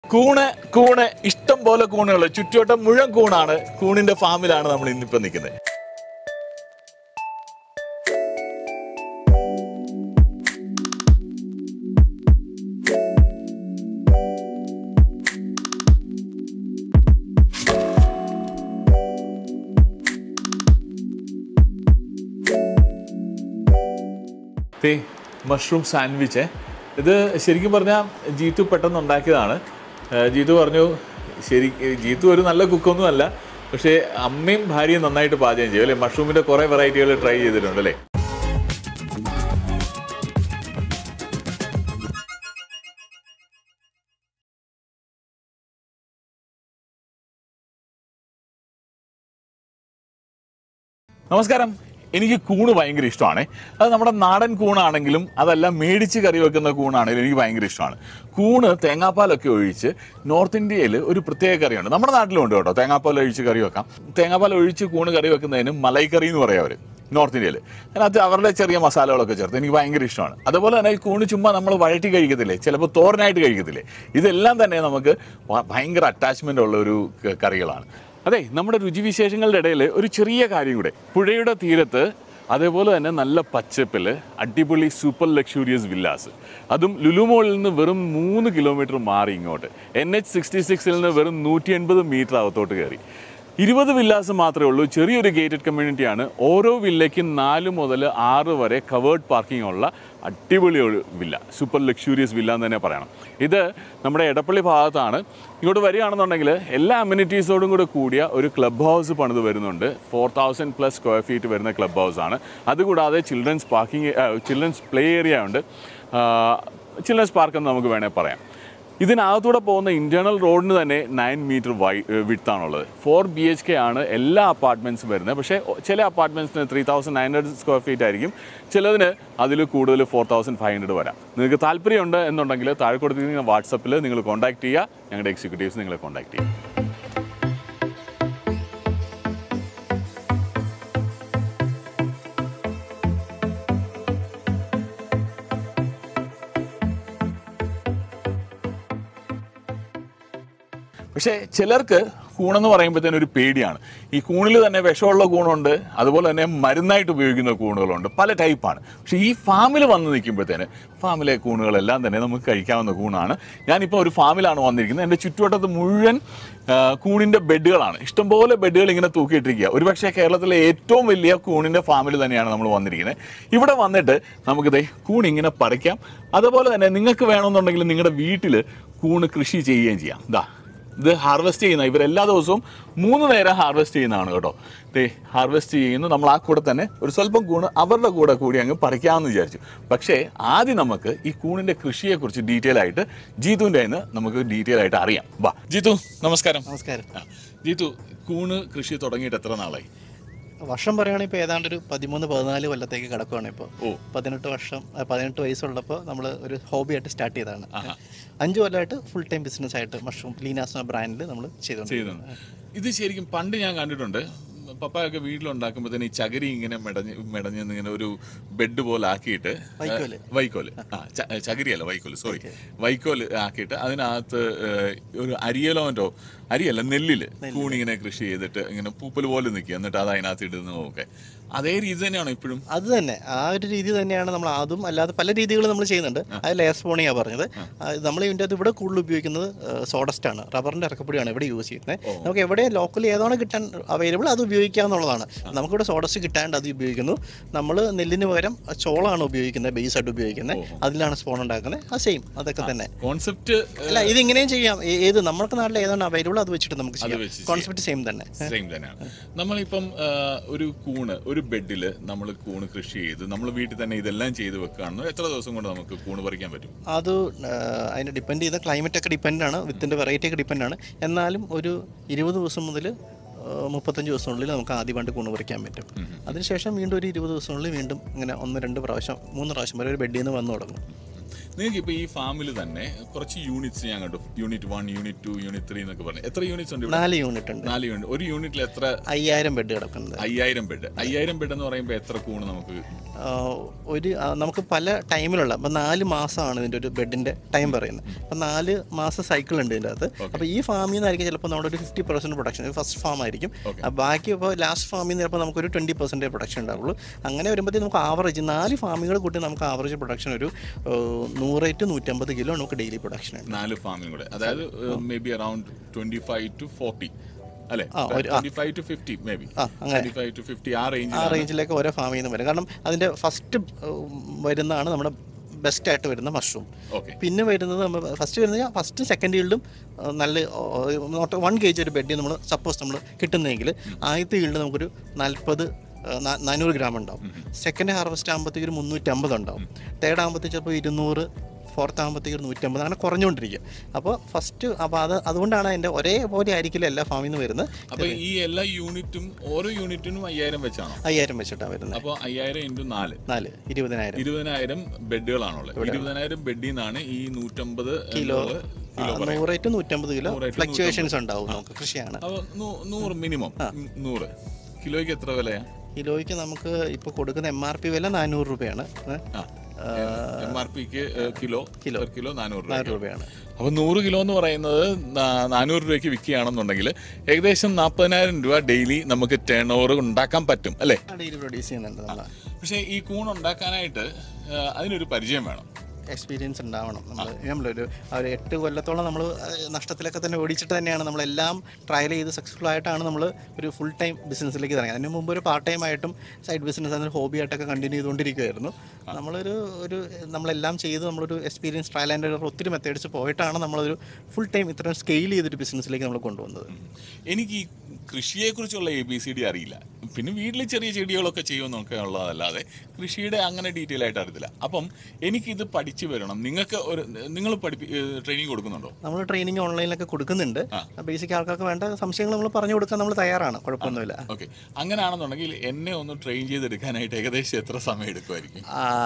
കൂണ് കൂണ് ഇഷ്ടം പോലെ കൂണുകൾ ചുറ്റുവട്ടം മുഴുവൻ കൂണാണ് കൂണിന്റെ ഫാമിലാണ് നമ്മൾ ഇന്നിപ്പോ നിൽക്കുന്നത് തേ മഷ്റൂം സാൻഡ്വിച്ച് ഇത് ശരിക്കും പറഞ്ഞാൽ ജീത്തു പെട്ടെന്ന് ഉണ്ടാക്കിയതാണ് ഏഹ് ജീത്തു പറഞ്ഞു ശരി ജീത്തു ഒരു നല്ല കുക്കൊന്നും അല്ല പക്ഷേ അമ്മയും ഭാര്യയും നന്നായിട്ട് പാചകം ചെയ്യും അല്ലേ മഷ്റൂമിൻ്റെ കുറേ വെറൈറ്റികൾ ട്രൈ ചെയ്തിട്ടുണ്ട് അല്ലേ നമസ്കാരം എനിക്ക് കൂണ് ഭയങ്കര ഇഷ്ടമാണ് അത് നമ്മുടെ നാടൻ കൂണാണെങ്കിലും അതല്ല മേടിച്ച് കറി വെക്കുന്ന കൂണാണെങ്കിലും എനിക്ക് ഭയങ്കര ഇഷ്ടമാണ് കൂണ് തേങ്ങാപ്പാലൊക്കെ ഒഴിച്ച് നോർത്ത് ഇന്ത്യയിൽ ഒരു പ്രത്യേക കറിയുണ്ട് നമ്മുടെ നാട്ടിലും ഉണ്ട് കേട്ടോ തേങ്ങാപ്പാൽ ഒഴിച്ച് കറി വെക്കാം തേങ്ങാപ്പാൽ ഒഴിച്ച് കൂണ് കറി വെക്കുന്നതിന് മലൈ കറി എന്ന് പറയും അവർ നോർത്ത് ഇന്ത്യയിൽ അതിനകത്ത് അവരുടെ ചെറിയ മസാലകളൊക്കെ ചേർത്ത് എനിക്ക് ഭയങ്കര ഇഷ്ടമാണ് അതുപോലെ തന്നെ ഈ കൂണ് ചുമ്മാ നമ്മൾ വഴറ്റി കഴിക്കത്തില്ലേ ചിലപ്പോൾ തോരനായിട്ട് കഴിക്കത്തില്ലേ ഇതെല്ലാം തന്നെ നമുക്ക് വ- ഭയങ്കര അറ്റാച്ച്മെൻ്റ് ഉള്ള ഒരു ക- കറികളാണ് അതെ നമ്മുടെ രുചിവിശേഷങ്ങളുടെ ഇടയിൽ ഒരു ചെറിയ കാര്യം കൂടെ പുഴയുടെ തീരത്ത് അതേപോലെ തന്നെ നല്ല പച്ചപ്പിൽ അടിപൊളി സൂപ്പർ ലക്ഷൂറിയസ് വില്ലാസ് അതും ലുലുമോളിൽ നിന്ന് വെറും മൂന്ന് കിലോമീറ്റർ മാറി ഇങ്ങോട്ട് എൻ എച്ച് സിക്സ്റ്റി സിക്സിൽ നിന്ന് വെറും നൂറ്റി എൺപത് മീറ്റർ അകത്തോട്ട് കയറി ഇരുപത് വില്ലാസ് മാത്രമേ ഉള്ളൂ ചെറിയൊരു ഗേറ്റഡ് കമ്മ്യൂണിറ്റിയാണ് ഓരോ വില്ലയ്ക്കും നാല് മുതൽ ആറ് വരെ കവേർഡ് പാർക്കിംഗ് ഉള്ള അടിപൊളി ഒരു വില്ല സൂപ്പർ ലക്ഷൂറിയസ് വില്ല എന്ന് തന്നെ പറയണം ഇത് നമ്മുടെ എടപ്പള്ളി ഭാഗത്താണ് ഇങ്ങോട്ട് വരികയാണെന്നുണ്ടെങ്കിൽ എല്ലാ അമ്യൂണിറ്റീസോടും കൂടെ കൂടിയ ഒരു ക്ലബ് ഹൗസ് പണിത് വരുന്നുണ്ട് four thousand plus square feet വരുന്ന ക്ലബ് ഹൗസാണ് അതുകൂടാതെ children's parking children's play area ഉണ്ട് ചിൽഡ്രൻസ് പാർക്ക് എന്ന് നമുക്ക് വേണേൽ പറയാം ഇതിനകത്തൂടെ പോകുന്ന ഇന്റേണൽ റോഡിന് തന്നെ നയൻ മീറ്റർ വൈ വിട്ടാണുള്ളത് ഫോർ ബി എച്ച് കെ ആണ് എല്ലാ അപ്പാർട്ട്മെൻറ്റ്സും വരുന്നത് പക്ഷേ ഒ- ചില അപ്പാർട്ട്മെൻറ്റ്സിന് three thousand nine hundred square feet ആയിരിക്കും ചിലതിന് അതിൽ കൂടുതൽ ഫോർ തൗസൻഡ് ഫൈവ് ഹൺഡ്രഡ് വരാം നിങ്ങൾക്ക് താല്പര്യമുണ്ട് എന്നുണ്ടെങ്കിൽ താഴെ കൊടുത്തിരിക്കുന്ന വാട്സപ്പിൽ നിങ്ങൾ കോൺടാക്ട് ചെയ്യുക ഞങ്ങളുടെ എക്സിക്യൂട്ടീവ്സ് നിങ്ങളെ കോൺടാക്ട് ചെയ്യും പക്ഷേ ചിലർക്ക് കൂണെന്ന് പറയുമ്പോഴത്തേനും ഒരു പേടിയാണ് ഈ കൂണിൽ തന്നെ വിഷമുള്ള കൂണുണ്ട് അതുപോലെ തന്നെ മരുന്നായിട്ട് ഉപയോഗിക്കുന്ന കൂണുകളുണ്ട് പല ടൈപ്പാണ് പക്ഷേ ഈ ഫാമിൽ വന്ന് നിൽക്കുമ്പോഴത്തേന് ഫാമിലെ കൂണുകളെല്ലാം തന്നെ നമുക്ക് കഴിക്കാവുന്ന കൂണാണ് ഞാനിപ്പോൾ ഒരു ഫാമിലാണ് വന്നിരിക്കുന്നത് എൻ്റെ ചുറ്റുവട്ടത്ത് മുഴുവൻ ആ, കൂണിൻ്റെ ബെഡുകളാണ് ഇഷ്ടംപോലെ ബെഡുകൾ ഇങ്ങനെ തൂക്കിയിട്ടിരിക്കുക ഒരുപക്ഷെ കേരളത്തിലെ ഏറ്റവും വലിയ കൂണിൻ്റെ ഫാമിൽ തന്നെയാണ് നമ്മൾ വന്നിരിക്കുന്നത് ഇവിടെ വന്നിട്ട് നമുക്കിത് കൂൺ ഇങ്ങനെ പറിക്കാം അതുപോലെ തന്നെ നിങ്ങൾക്ക് വേണമെന്നുണ്ടെങ്കിൽ നിങ്ങളുടെ വീട്ടിൽ കൂണ് കൃഷി ചെയ്യുകയും ചെയ്യാം ഇതാ ഇത് ഹാർവെസ്റ്റ് ചെയ്യുന്ന ഇവർ എല്ലാ ദിവസവും മൂന്ന് നേരം ഹാർവെസ്റ്റ് ചെയ്യുന്നതാണ് കേട്ടോ ദേ ഹാർവെസ്റ്റ് ചെയ്യുന്നു നമ്മൾ ആ കൂടെ തന്നെ ഒരു സ്വല്പം കൂണ് അവരുടെ കൂടെ കൂടി അങ്ങ് പറിക്കാമെന്ന് വിചാരിച്ചു പക്ഷേ ആദ്യം നമുക്ക് ഈ കൂണിൻ്റെ കൃഷിയെക്കുറിച്ച് ഡീറ്റെയിൽ ആയിട്ട് ജീതുവിൻ്റെ കയ്യിൽ നിന്ന് നമുക്ക് ഡീറ്റെയിൽ ആയിട്ട് അറിയാം വാ ജീതു നമസ്കാരം നമസ്കാരം ആ, ജീതു കൂണ് കൃഷി തുടങ്ങിയിട്ട് എത്ര നാളായി വർഷം പറയുകയാണെങ്കിൽ ഇപ്പോൾ ഏതാണ്ട് ഒരു പതിമൂന്ന് പതിനാല് കൊല്ലത്തേക്ക് കിടക്കുകയാണ് ഇപ്പോൾ ഓ. പതിനെട്ട് വർഷം ആ, പതിനെട്ട് വയസ്സുള്ളപ്പോൾ നമ്മൾ ഒരു ഹോബിയായിട്ട് സ്റ്റാർട്ട് ചെയ്തതാണ് ആഹാ. അഞ്ച് കൊല്ലമായിട്ട് ഫുൾ ടൈം ബിസിനസ് ആയിട്ട് മഷ്റൂം ലീനാസ് എന്ന ബ്രാൻഡിൽ നമ്മൾ ചെയ്തുകൊണ്ട് ചെയ്യുന്നുണ്ട് ഇത് ശരിക്കും പണ്ട് ഞാൻ കണ്ടിട്ടുണ്ട് പപ്പായൊക്കെ വീട്ടിലുണ്ടാക്കുമ്പോഴത്തേന് ഈ ചകിരി ഇങ്ങനെ മെടഞ്ഞ് മെടഞ്ഞ് ഇങ്ങനെ ഒരു ബെഡ് പോലെ ആക്കിയിട്ട് വൈക്കോല്. വൈക്കോല് ആ ച- ചകിരിയല്ല വൈക്കോല് സോറി വൈക്കോല് ആക്കിയിട്ട് അതിനകത്ത് ഏഹ്, ഒരു അരിയലോൻ്റെ അരിയല്ല നെല്ലില് കൂണിങ്ങനെ കൃഷി ചെയ്തിട്ട് ഇങ്ങനെ പൂപ്പൽ പോലെ നിൽക്കുക എന്നിട്ട് അത് അതിനകത്ത് ഇടുന്നതൊക്കെ അതേ രീതി തന്നെയാണോ ഇപ്പോഴും അത് തന്നെ ആ ഒരു രീതി തന്നെയാണ് നമ്മൾ അതും അല്ലാതെ പല രീതികളും നമ്മൾ ചെയ്യുന്നുണ്ട് അത് ലെയർ സ്പോണിയാണ് പറഞ്ഞത് ആ, നമ്മൾ ഇതിൻ്റെ അത് ഇവിടെ കൂടുതൽ ഉപയോഗിക്കുന്നത് സോഡസ്റ്റ് ആണ് റബ്ബറിൻ്റെ ഇറക്കപ്പൊടിയാണ് ഇവിടെ യൂസ് ചെയ്യുന്നത് നമുക്ക് എവിടെ ലോക്കൽ ഏതാണോ കിട്ടാൻ അവൈലബിൾ അത് ഉപയോഗിക്കാവുന്നതാണ് നമുക്കിവിടെ സോഡസ്റ്റ് കിട്ടാണ്ട് അത് ഉപയോഗിക്കുന്നു നമ്മൾ നെല്ലിന് പകരം ചോളമാണ് ഉപയോഗിക്കുന്നത് ബേസ് ആയിട്ട് ഉപയോഗിക്കുന്നത് അതിലാണ് സ്പോൺ ഉണ്ടാക്കുന്നത് ആ സെയിം അതൊക്കെ തന്നെ കോൺസെപ്റ്റ് അല്ല ഇത് ഇങ്ങനെയും ചെയ്യാം ഏ- ഏത് നമ്മുടെ നാട്ടിൽ ഏതാണ് അവൈലബിൾ അത് വെച്ചിട്ട് നമുക്ക് ചെയ്യാം വെച്ച് ചെയ്യാം. കോൺസെപ്റ്റ് സെയിം തന്നെ സെയിം തന്നെയാണ് നമ്മളിപ്പം ആ, ഒരു കൂണ് ഒരു ബെഡിൽ നമ്മൾ കൂണ് കൃഷി ചെയ്ത് നമ്മൾ വീട്ടിൽ തന്നെ ഇതെല്ലാം ചെയ്ത് വെക്കുകയാണെന്ന് എത്ര ദിവസം കൊണ്ട് നമുക്ക് കൂണ് പറിക്കാൻ പറ്റും അത് ആ, അതിന് ഡിപ്പെൻഡ് ചെയ്ത ക്ലൈമറ്റ് ഒക്കെ ഡിപ്പെൻഡ് ആണ് വിത്തിൻ്റെ വെറൈറ്റി ഒക്കെ ഡിപ്പെൻഡ് ആണ് എന്നാലും ഒരു ഇരുപത് ദിവസം മുതൽ മുപ്പത്തഞ്ച് ദിവസത്തിനുള്ളിൽ നമുക്ക് ആദ്യം പണ്ട് കൂണ് പറിക്കാൻ പറ്റും അതിനുശേഷം വീണ്ടും ഒരു ഇരുപത് ദിവസത്തിനുള്ളിൽ വീണ്ടും ഇങ്ങനെ ഒന്ന് രണ്ട് പ്രാവശ്യം മൂന്ന് പ്രാവശ്യം വരെ ഒരു ബെഡിൽ നിന്ന് വന്നു തുടങ്ങും നിങ്ങൾക്ക് ഇപ്പൊ ഈ ഫാമിൽ തന്നെ കുറച്ച് യൂണിറ്റ്സ് ഞാൻ കണ്ടു unit one unit two unit three എന്നൊക്കെ പറഞ്ഞു എത്ര യൂണിറ്റ്സ് ഉണ്ട് ഇവിടെ നാല് യൂണിറ്റ് ഉണ്ട് നാല് യൂണിറ്റ് ഒരു യൂണിറ്റിൽ എത്ര അയ്യായിരം ബെഡ് കിടക്കുന്നത് അയ്യായിരം ബെഡ് അയ്യായിരം ബെഡ് എന്ന് പറയുമ്പോൾ എത്ര കൂണ് നമുക്ക് ആഹ് ഒരു ആ, നമുക്ക് പല ടൈമിലുള്ള അപ്പം നാല് മാസമാണ് ഇതിൻ്റെ ഒരു ബെഡിൻ്റെ ടൈം പറയുന്നത് അപ്പം നാല് മാസം സൈക്കിൾ ഉണ്ട് ഇതിൻ്റെ അകത്ത് അപ്പോൾ ഈ ഫാമിൽ നിന്നായിരിക്കും ചിലപ്പോൾ നമ്മുടെ ഒരു fifty percent production first farm ആയിരിക്കും Okay. ആ, ബാക്കി ഇപ്പോൾ ലാസ്റ്റ് ഫാമിൽ നിന്ന് ചിലപ്പോൾ നമുക്കൊരു ട്വൻറ്റി പെർസെൻറ്റ് പ്രൊഡക്ഷൻ ഉണ്ടാവുള്ളൂ അങ്ങനെ വരുമ്പോഴത്തേക്ക് നമുക്ക് ആവറേജ് നാല് ഫാമുകൾ കൂട്ടി നമുക്ക് ആവറേജ് പ്രൊഡക്ഷൻ ഒരു ഏഹ്, നൂറ് ടു നൂറ്റമ്പത് കിലോ നമുക്ക് ഡെയിലി പ്രൊഡക്ഷൻ ഉണ്ട് നാല് ഫാമിനും കൂടെ അതായത് maybe around twenty five to forty അല്ലെ ആ, ഒരു- twenty five to fifty maybe ആ അങ്ങനെ ട്വന്റി ഫൈവ് ടു ഫിഫ്റ്റി ആ ആ റേഞ്ചിൽ റേഞ്ചിലേക്ക് ഓരോ ഫാമിൽ നിന്ന് വരും കാരണം അതിൻ്റെ ഫസ്റ്റ് വരുന്നതാണ് നമ്മുടെ ബെസ്റ്റ് ആയിട്ട് വരുന്ന മഷ്റൂം ഓക്കെ പിന്നെ വരുന്നത് നമ്മൾ ഫസ്റ്റ് വരുന്നത് ഫസ്റ്റ് സെക്കൻഡ് ഈൽഡും നല്ല നോട്ട് വൺ കെ ജി ഒരു ബെഡ് നമ്മൾ സപ്പോസ് നമ്മൾ കിട്ടുന്നതെങ്കിൽ ആദ്യത്തെ ഈൽഡ് നമുക്കൊരു നാൽപ്പത് നാനൂറ് ഗ്രാം ഉണ്ടാവും സെക്കൻഡ് ഹാർവസ്റ്റ് ആകുമ്പോഴത്തേക്ക് ഒരു മുന്നൂറ്റമ്പത് ഉണ്ടാവും തേർഡ് ആകുമ്പോഴത്തേക്ക് ചിലപ്പോൾ ഇരുന്നൂറ് ഫോർത്ത് ആകുമ്പോഴത്തേക്ക് ഒരു നൂറ്റമ്പത് അങ്ങനെ കുറഞ്ഞുകൊണ്ടിരിക്കും അപ്പോൾ ഫസ്റ്റ് അപ്പോൾ അത് അതുകൊണ്ടാണ് അതിൻ്റെ ഒരേപോലെ ആയിരിക്കില്ല എല്ലാ ഫാമിൽ നിന്ന് വരുന്നത് അപ്പൊ ഈ എല്ലാ യൂണിറ്റും ഓരോ യൂണിറ്റിനും അയ്യായിരം വെച്ചാണോ അയ്യായിരം വെച്ചിട്ടാണ് വരുന്നത് അപ്പോൾ അയ്യായിരം ഇൻറ്റു നാല് നാല് ഇരുപതിനായിരം ഇരുപതിനായിരം ബെഡുകളാണുള്ളത് ഇരുപതിനായിരം ബെഡിൽ നിന്നാണ് ഈ നൂറ്റമ്പത് കിലോ കിലോ ആ, നൂറ് ടു നൂറ്റമ്പത് കിലോ നൂറ് to ഫ്ലക്ച്വേഷൻസ് ഉണ്ടാവും നമുക്ക് കൃഷിയാണ് അപ്പോൾ നൂറ് മിനിമം നൂറ് കിലോയ്ക്ക് എത്ര വിലയാ കിലോയ്ക്ക് നമുക്ക് ഇപ്പോൾ കൊടുക്കുന്ന എം ആർ പി വില നാനൂറ് രൂപയാണ് ഏ? ആ എം ആർ പിക്ക് കിലോ കിലോ കിലോ നാനൂറ് രൂപ നാനൂറ് രൂപയാണ് അപ്പൊ നൂറ് കിലോ എന്ന് പറയുന്നത് നാ- നാനൂറ് രൂപയ്ക്ക് വിൽക്കുകയാണെന്നുണ്ടെങ്കിൽ ഏകദേശം നാൽപ്പതിനായിരം രൂപ ഡെയിലി നമുക്ക് ടേൺ ഓവർ ഉണ്ടാക്കാൻ പറ്റും അല്ലേ ഡെയിലി പ്രൊഡ്യൂസ് ചെയ്യുന്നുണ്ട് നമ്മൾ പക്ഷേ ഈ കൂൺ ഉണ്ടാക്കാനായിട്ട് ആ, അതിനൊരു പരിചയം വേണം എക്സ്പീരിയൻസ് ഉണ്ടാവണം നമ്മൾ നമ്മളൊരു ആ ഒരു എട്ട് കൊല്ലത്തോളം നമ്മൾ നഷ്ടത്തിലൊക്കെ തന്നെ ഓടിച്ചിട്ട് തന്നെയാണ് നമ്മളെല്ലാം ട്രയൽ ചെയ്ത് സക്സസ്ഫുൾ ആയിട്ടാണ് നമ്മൾ ഒരു ഫുൾ ടൈം ബിസിനസ്സിലേക്ക് ഇറങ്ങി അതിന് മുമ്പ് ഒരു പാർട്ട് ടൈം ആയിട്ടും സൈഡ് ബിസിനസ് അതിന് ഹോബി ആയിട്ടൊക്കെ കണ്ടിന്യൂ ചെയ്തുകൊണ്ടിരിക്കുമായിരുന്നു നമ്മളൊരു ഒരു നമ്മളെല്ലാം ചെയ്ത് നമ്മളൊരു എക്സ്പീരിയൻസ് ട്രയൽ ആൻഡ് എറർ ഒത്തിരി മെത്തേഡ്സ് പോയിട്ടാണ് നമ്മളൊരു ഫുൾ ടൈം ഇത്രയും സ്കെയിൽ ചെയ്തൊരു ബിസിനസ്സിലേക്ക് നമ്മൾ കൊണ്ടുവന്നത് എനിക്ക് ഈ കൃഷിയെക്കുറിച്ചുള്ള എ ബി സി ഡി അറിയില്ല പിന്നെ വീട്ടിൽ ചെറിയ ചെടികളൊക്കെ ചെയ്യുമെന്നൊക്കെ ഉള്ളതല്ലാതെ കൃഷിയുടെ അങ്ങനെ ഡീറ്റെയിൽ ആയിട്ട് അറിയത്തില്ല അപ്പം എനിക്കിത് പഠിച്ചു വരണം നിങ്ങൾക്ക് ഒരു നിങ്ങൾ പഠിപ്പി ട്രെയിനിങ് കൊടുക്കുന്നുണ്ടോ നമ്മൾ ട്രെയിനിങ് ഓൺലൈനിലൊക്കെ കൊടുക്കുന്നുണ്ട് ബേസിക് ആൾക്കാർക്ക് വേണ്ട സംശയങ്ങൾ നമ്മൾ പറഞ്ഞു കൊടുക്കാൻ നമ്മൾ തയ്യാറാണ് കുഴപ്പമൊന്നുമില്ല ഓക്കെ അങ്ങനെയാണെന്നുണ്ടെങ്കിൽ എന്നെ ഒന്ന് ട്രെയിൻ ചെയ്തെടുക്കാനായിട്ട് ഏകദേശം എത്ര സമയം എടുക്കുമായിരിക്കും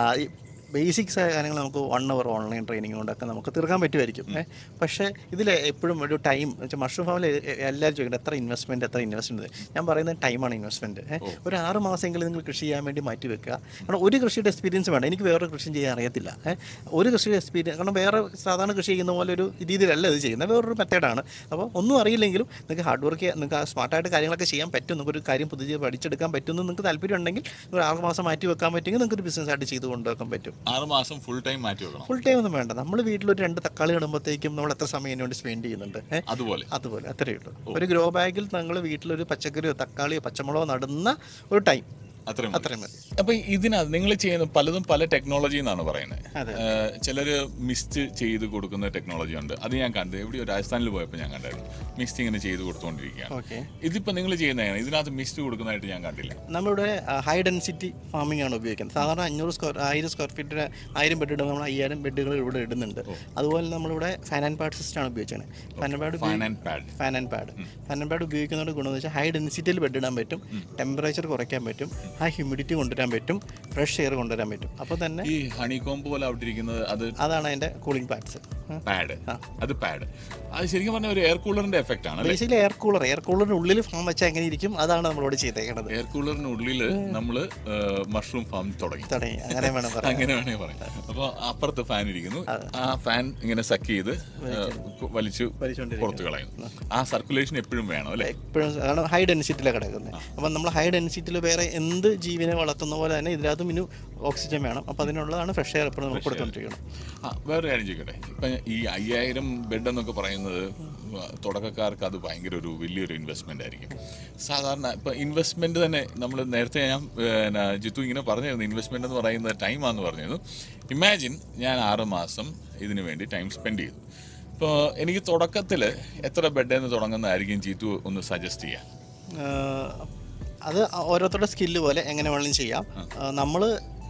ബേസിക്സ് ആയ കാര്യങ്ങൾ നമുക്ക് വൺ അവർ ഓൺലൈൻ ട്രെയിനിങ് കൊണ്ടൊക്കെ നമുക്ക് തീർക്കാൻ പറ്റുമായിരിക്കും ഏ പക്ഷേ ഇതിൽ എപ്പോഴും ഒരു ടൈം വെച്ചാൽ മഷ്റൂം ഫാമിൽ എല്ലാവരും ചോദിക്കുന്നത് എത്ര ഇൻവെസ്റ്റ്മെൻറ്റ് എത്ര ഇൻവെസ്റ്റ്മെൻറ്റ് ഞാൻ പറയുന്നത് ടൈമാണ് ഇൻവെസ്റ്റ്മെൻറ്റ് ഒരു ആറ് മാസമെങ്കിലും നിങ്ങൾ കൃഷി ചെയ്യാൻ വേണ്ടി മാറ്റി വെക്കുക കാരണം ഒരു കൃഷിയുടെ എക്സ്പീരിയൻസ് വേണ്ട എനിക്ക് വേറെ കൃഷി ചെയ്യാൻ അറിയത്തില്ല ഏ ഒരു കൃഷിയുടെ എക്സ്പീരിയൻസ് കാരണം വേറെ സാധാരണ കൃഷി ചെയ്യുന്ന പോലെ ഒരു രീതിയിലല്ല ഇത് ചെയ്യുന്നത് വേറൊരു മെത്തേഡാണ് അപ്പോൾ ഒന്നും അറിയില്ലെങ്കിലും നിങ്ങൾക്ക് ഹാർഡ് വർക്ക് നിങ്ങൾക്ക് സ്മാർട്ടായിട്ട് കാര്യങ്ങളൊക്കെ ചെയ്യാൻ പറ്റും നിങ്ങൾക്ക് ഒരു കാര്യം പുതിയ പഠിച്ചെടുക്കാൻ പറ്റുമെന്ന് നിങ്ങൾക്ക് താല്പര്യം ഉണ്ടെങ്കിൽ ഒരു ആറ് മാസം മാറ്റി വെക്കാൻ പറ്റുമെങ്കിൽ നിങ്ങൾക്ക് ഒരു ബിസിനസ് ആയിട്ട് ചെയ്ത് കൊണ്ടുവെക്കാൻ പറ്റും ആറ് മാസം ഫുൾ ടൈം മാറ്റി വെക്കണം ഫുൾ ടൈം ഒന്നും വേണ്ട നമ്മൾ വീട്ടിലൊരു രണ്ട് തക്കാളി ഇടുമ്പോഴത്തേക്കും നമ്മൾ എത്ര സമയം ഇതിന് വേണ്ടി സ്പെൻഡ് ചെയ്യുന്നുണ്ട് ഏ? അതുപോലെ അതുപോലെ അത്രയേ ഉള്ളൂ ഒരു ഗ്രോ ബാഗിൽ നിങ്ങൾ വീട്ടിലൊരു പച്ചക്കറിയോ തക്കാളിയോ പച്ചമുളകോ നടുന്ന ഒരു ടൈം അത്രയും മതി. അത്രയും മതി അപ്പൊ ഇതിനകത്ത് നിങ്ങൾ ചെയ്യുന്ന പലതും പല ടെക്നോളജി എന്നാണ് പറയുന്നത് അതെ. ചിലര് മിസ്റ്റ് ചെയ്ത് കൊടുക്കുന്ന ടെക്നോളജി ഉണ്ട് അത് ഞാൻ കണ്ടു എവിടെയോ രാജസ്ഥാനിൽ പോയപ്പോൾ ഞാൻ കണ്ടായിരുന്നു മിസ്റ്റ് ഇങ്ങനെ ചെയ്ത് കൊടുത്തുകൊണ്ടിരിക്കുകയാണ് ഓക്കെ ഇതിപ്പോ നിങ്ങൾ ചെയ്യുന്നതാണ് ഇതിനകത്ത് മിസ്റ്റ് കൊടുക്കുന്നതായിട്ട് ഞാൻ കണ്ടില്ല നമ്മളിവിടെ ഹൈ ഡെൻസിറ്റി ഫാമിംഗ് ആണ് ഉപയോഗിക്കുന്നത് സാധാരണ അഞ്ഞൂറ് സ്ക്വയർ ആയിരം സ്ക്വയർ ഫീറ്റിന് ആയിരം ബെഡ് ഇടുമ്പോൾ നമ്മൾ അയ്യായിരം ബെഡുകൾ ഇവിടെ ഇടുന്നുണ്ട് അതുപോലെ നമ്മളിവിടെ ഫാൻ ആൻഡ് പാഡ് സിസ്റ്റം ആണ് ഉപയോഗിച്ചത് fan and pad fan and pad fan and pad fan and pad ഉപയോഗിക്കുന്നതുകൊണ്ട് ഗുണമെന്ന് വെച്ചാൽ ഹൈ ഡെൻസിറ്റിയിൽ ബെഡ് ഇടാൻ പറ്റും ടെമ്പറേച്ചർ കുറയ്ക്കാൻ പറ്റും ഹൈ ഹ്യൂമിഡിറ്റി കൊണ്ടുവരാൻ പറ്റും ഫ്രഷ് എയർ കൊണ്ടുവരാൻ പറ്റും അപ്പോൾ തന്നെ ഈ ഹണി കോമ്പ് പോലെ അവിടെ ഇരിക്കുന്നത് അത് അതാണ് അതിൻ്റെ കൂളിംഗ് പാഡ്സ് പാഡ് അത് പാഡ് അത് ശരിക്കും പറഞ്ഞ ഒരു എയർ കൂളറിന്റെ എഫക്റ്റ് ആണ് അല്ലേ ബേസിക്കലി എയർ കൂളർ എയർ കൂളറിന് ഉള്ളിൽ ഫാം വെച്ചാൽ എങ്ങനെ ഇരിക്കും അതാണ് നമ്മളോട് ചെയ്തേക്കണത് എയർ കൂളറിനുള്ളിൽ നമ്മൾ മഷ്റൂം ഫാം തുടങ്ങി തുടങ്ങി അങ്ങനെ വേണം പറയാം അങ്ങനെ വേണമെങ്കിൽ പറയാം അപ്പോൾ അപ്പുറത്ത് ഫാൻ ഇരിക്കുന്നു ആ ഫാൻ ഇങ്ങനെ സക്ക് ചെയ്ത് ഏഹ്, വലിച്ചു പുറത്ത് കളയുന്നു ആ സർക്കുലേഷൻ എപ്പോഴും വേണം അല്ലേ എപ്പോഴും കാരണം ഹൈ ഡെൻസിറ്റിയിലാണ് കിടക്കുന്നത് അപ്പം നമ്മൾ ഹൈ ഡെൻസിറ്റിയിൽ വേറെ എന്ത് ജീവനെ വളർത്തുന്ന പോലെ തന്നെ ഇതിനകത്തും ഇനി ഓക്സിജൻ വേണം അപ്പം അതിനുള്ളതാണ് ഫ്രഷ് എയർ എപ്പോഴും നമ്മൾ കൊടുത്തോണ്ടിരിക്കണം ആ വേറെ കാര്യം ചോദിക്കട്ടെ ഇപ്പം ഈ അയ്യായിരം ബെഡ് എന്നൊക്കെ പറയുന്നത് തുടക്കക്കാർക്ക് അത് ഭയങ്കര ഒരു വലിയൊരു ഇൻവെസ്റ്റ്മെന്റ് ആയിരിക്കും സാധാരണ ഇപ്പം ഇൻവെസ്റ്റ്മെന്റ് തന്നെ നമ്മൾ നേരത്തെ ഞാൻ പിന്നെ ജിത്തു ഇങ്ങനെ പറഞ്ഞിരുന്നു ഇൻവെസ്റ്റ്മെന്റ് എന്ന് പറയുന്നത് ടൈമാന്ന് പറഞ്ഞിരുന്നു ഇമാജിൻ ഞാൻ ആറ് മാസം ഇതിനു വേണ്ടി ടൈം സ്പെൻഡ് ചെയ്തു ഇപ്പോൾ എനിക്ക് തുടക്കത്തിൽ എത്ര ബെഡ് എന്ന് തുടങ്ങുന്നതായിരിക്കും ജിത്തു ഒന്ന് സജസ്റ്റ് ചെയ്യാം ആഹ് അത് ഓരോരുത്തരുടെ സ്കില്ല് പോലെ എങ്ങനെ വേണമെങ്കിലും ചെയ്യാം നമ്മൾ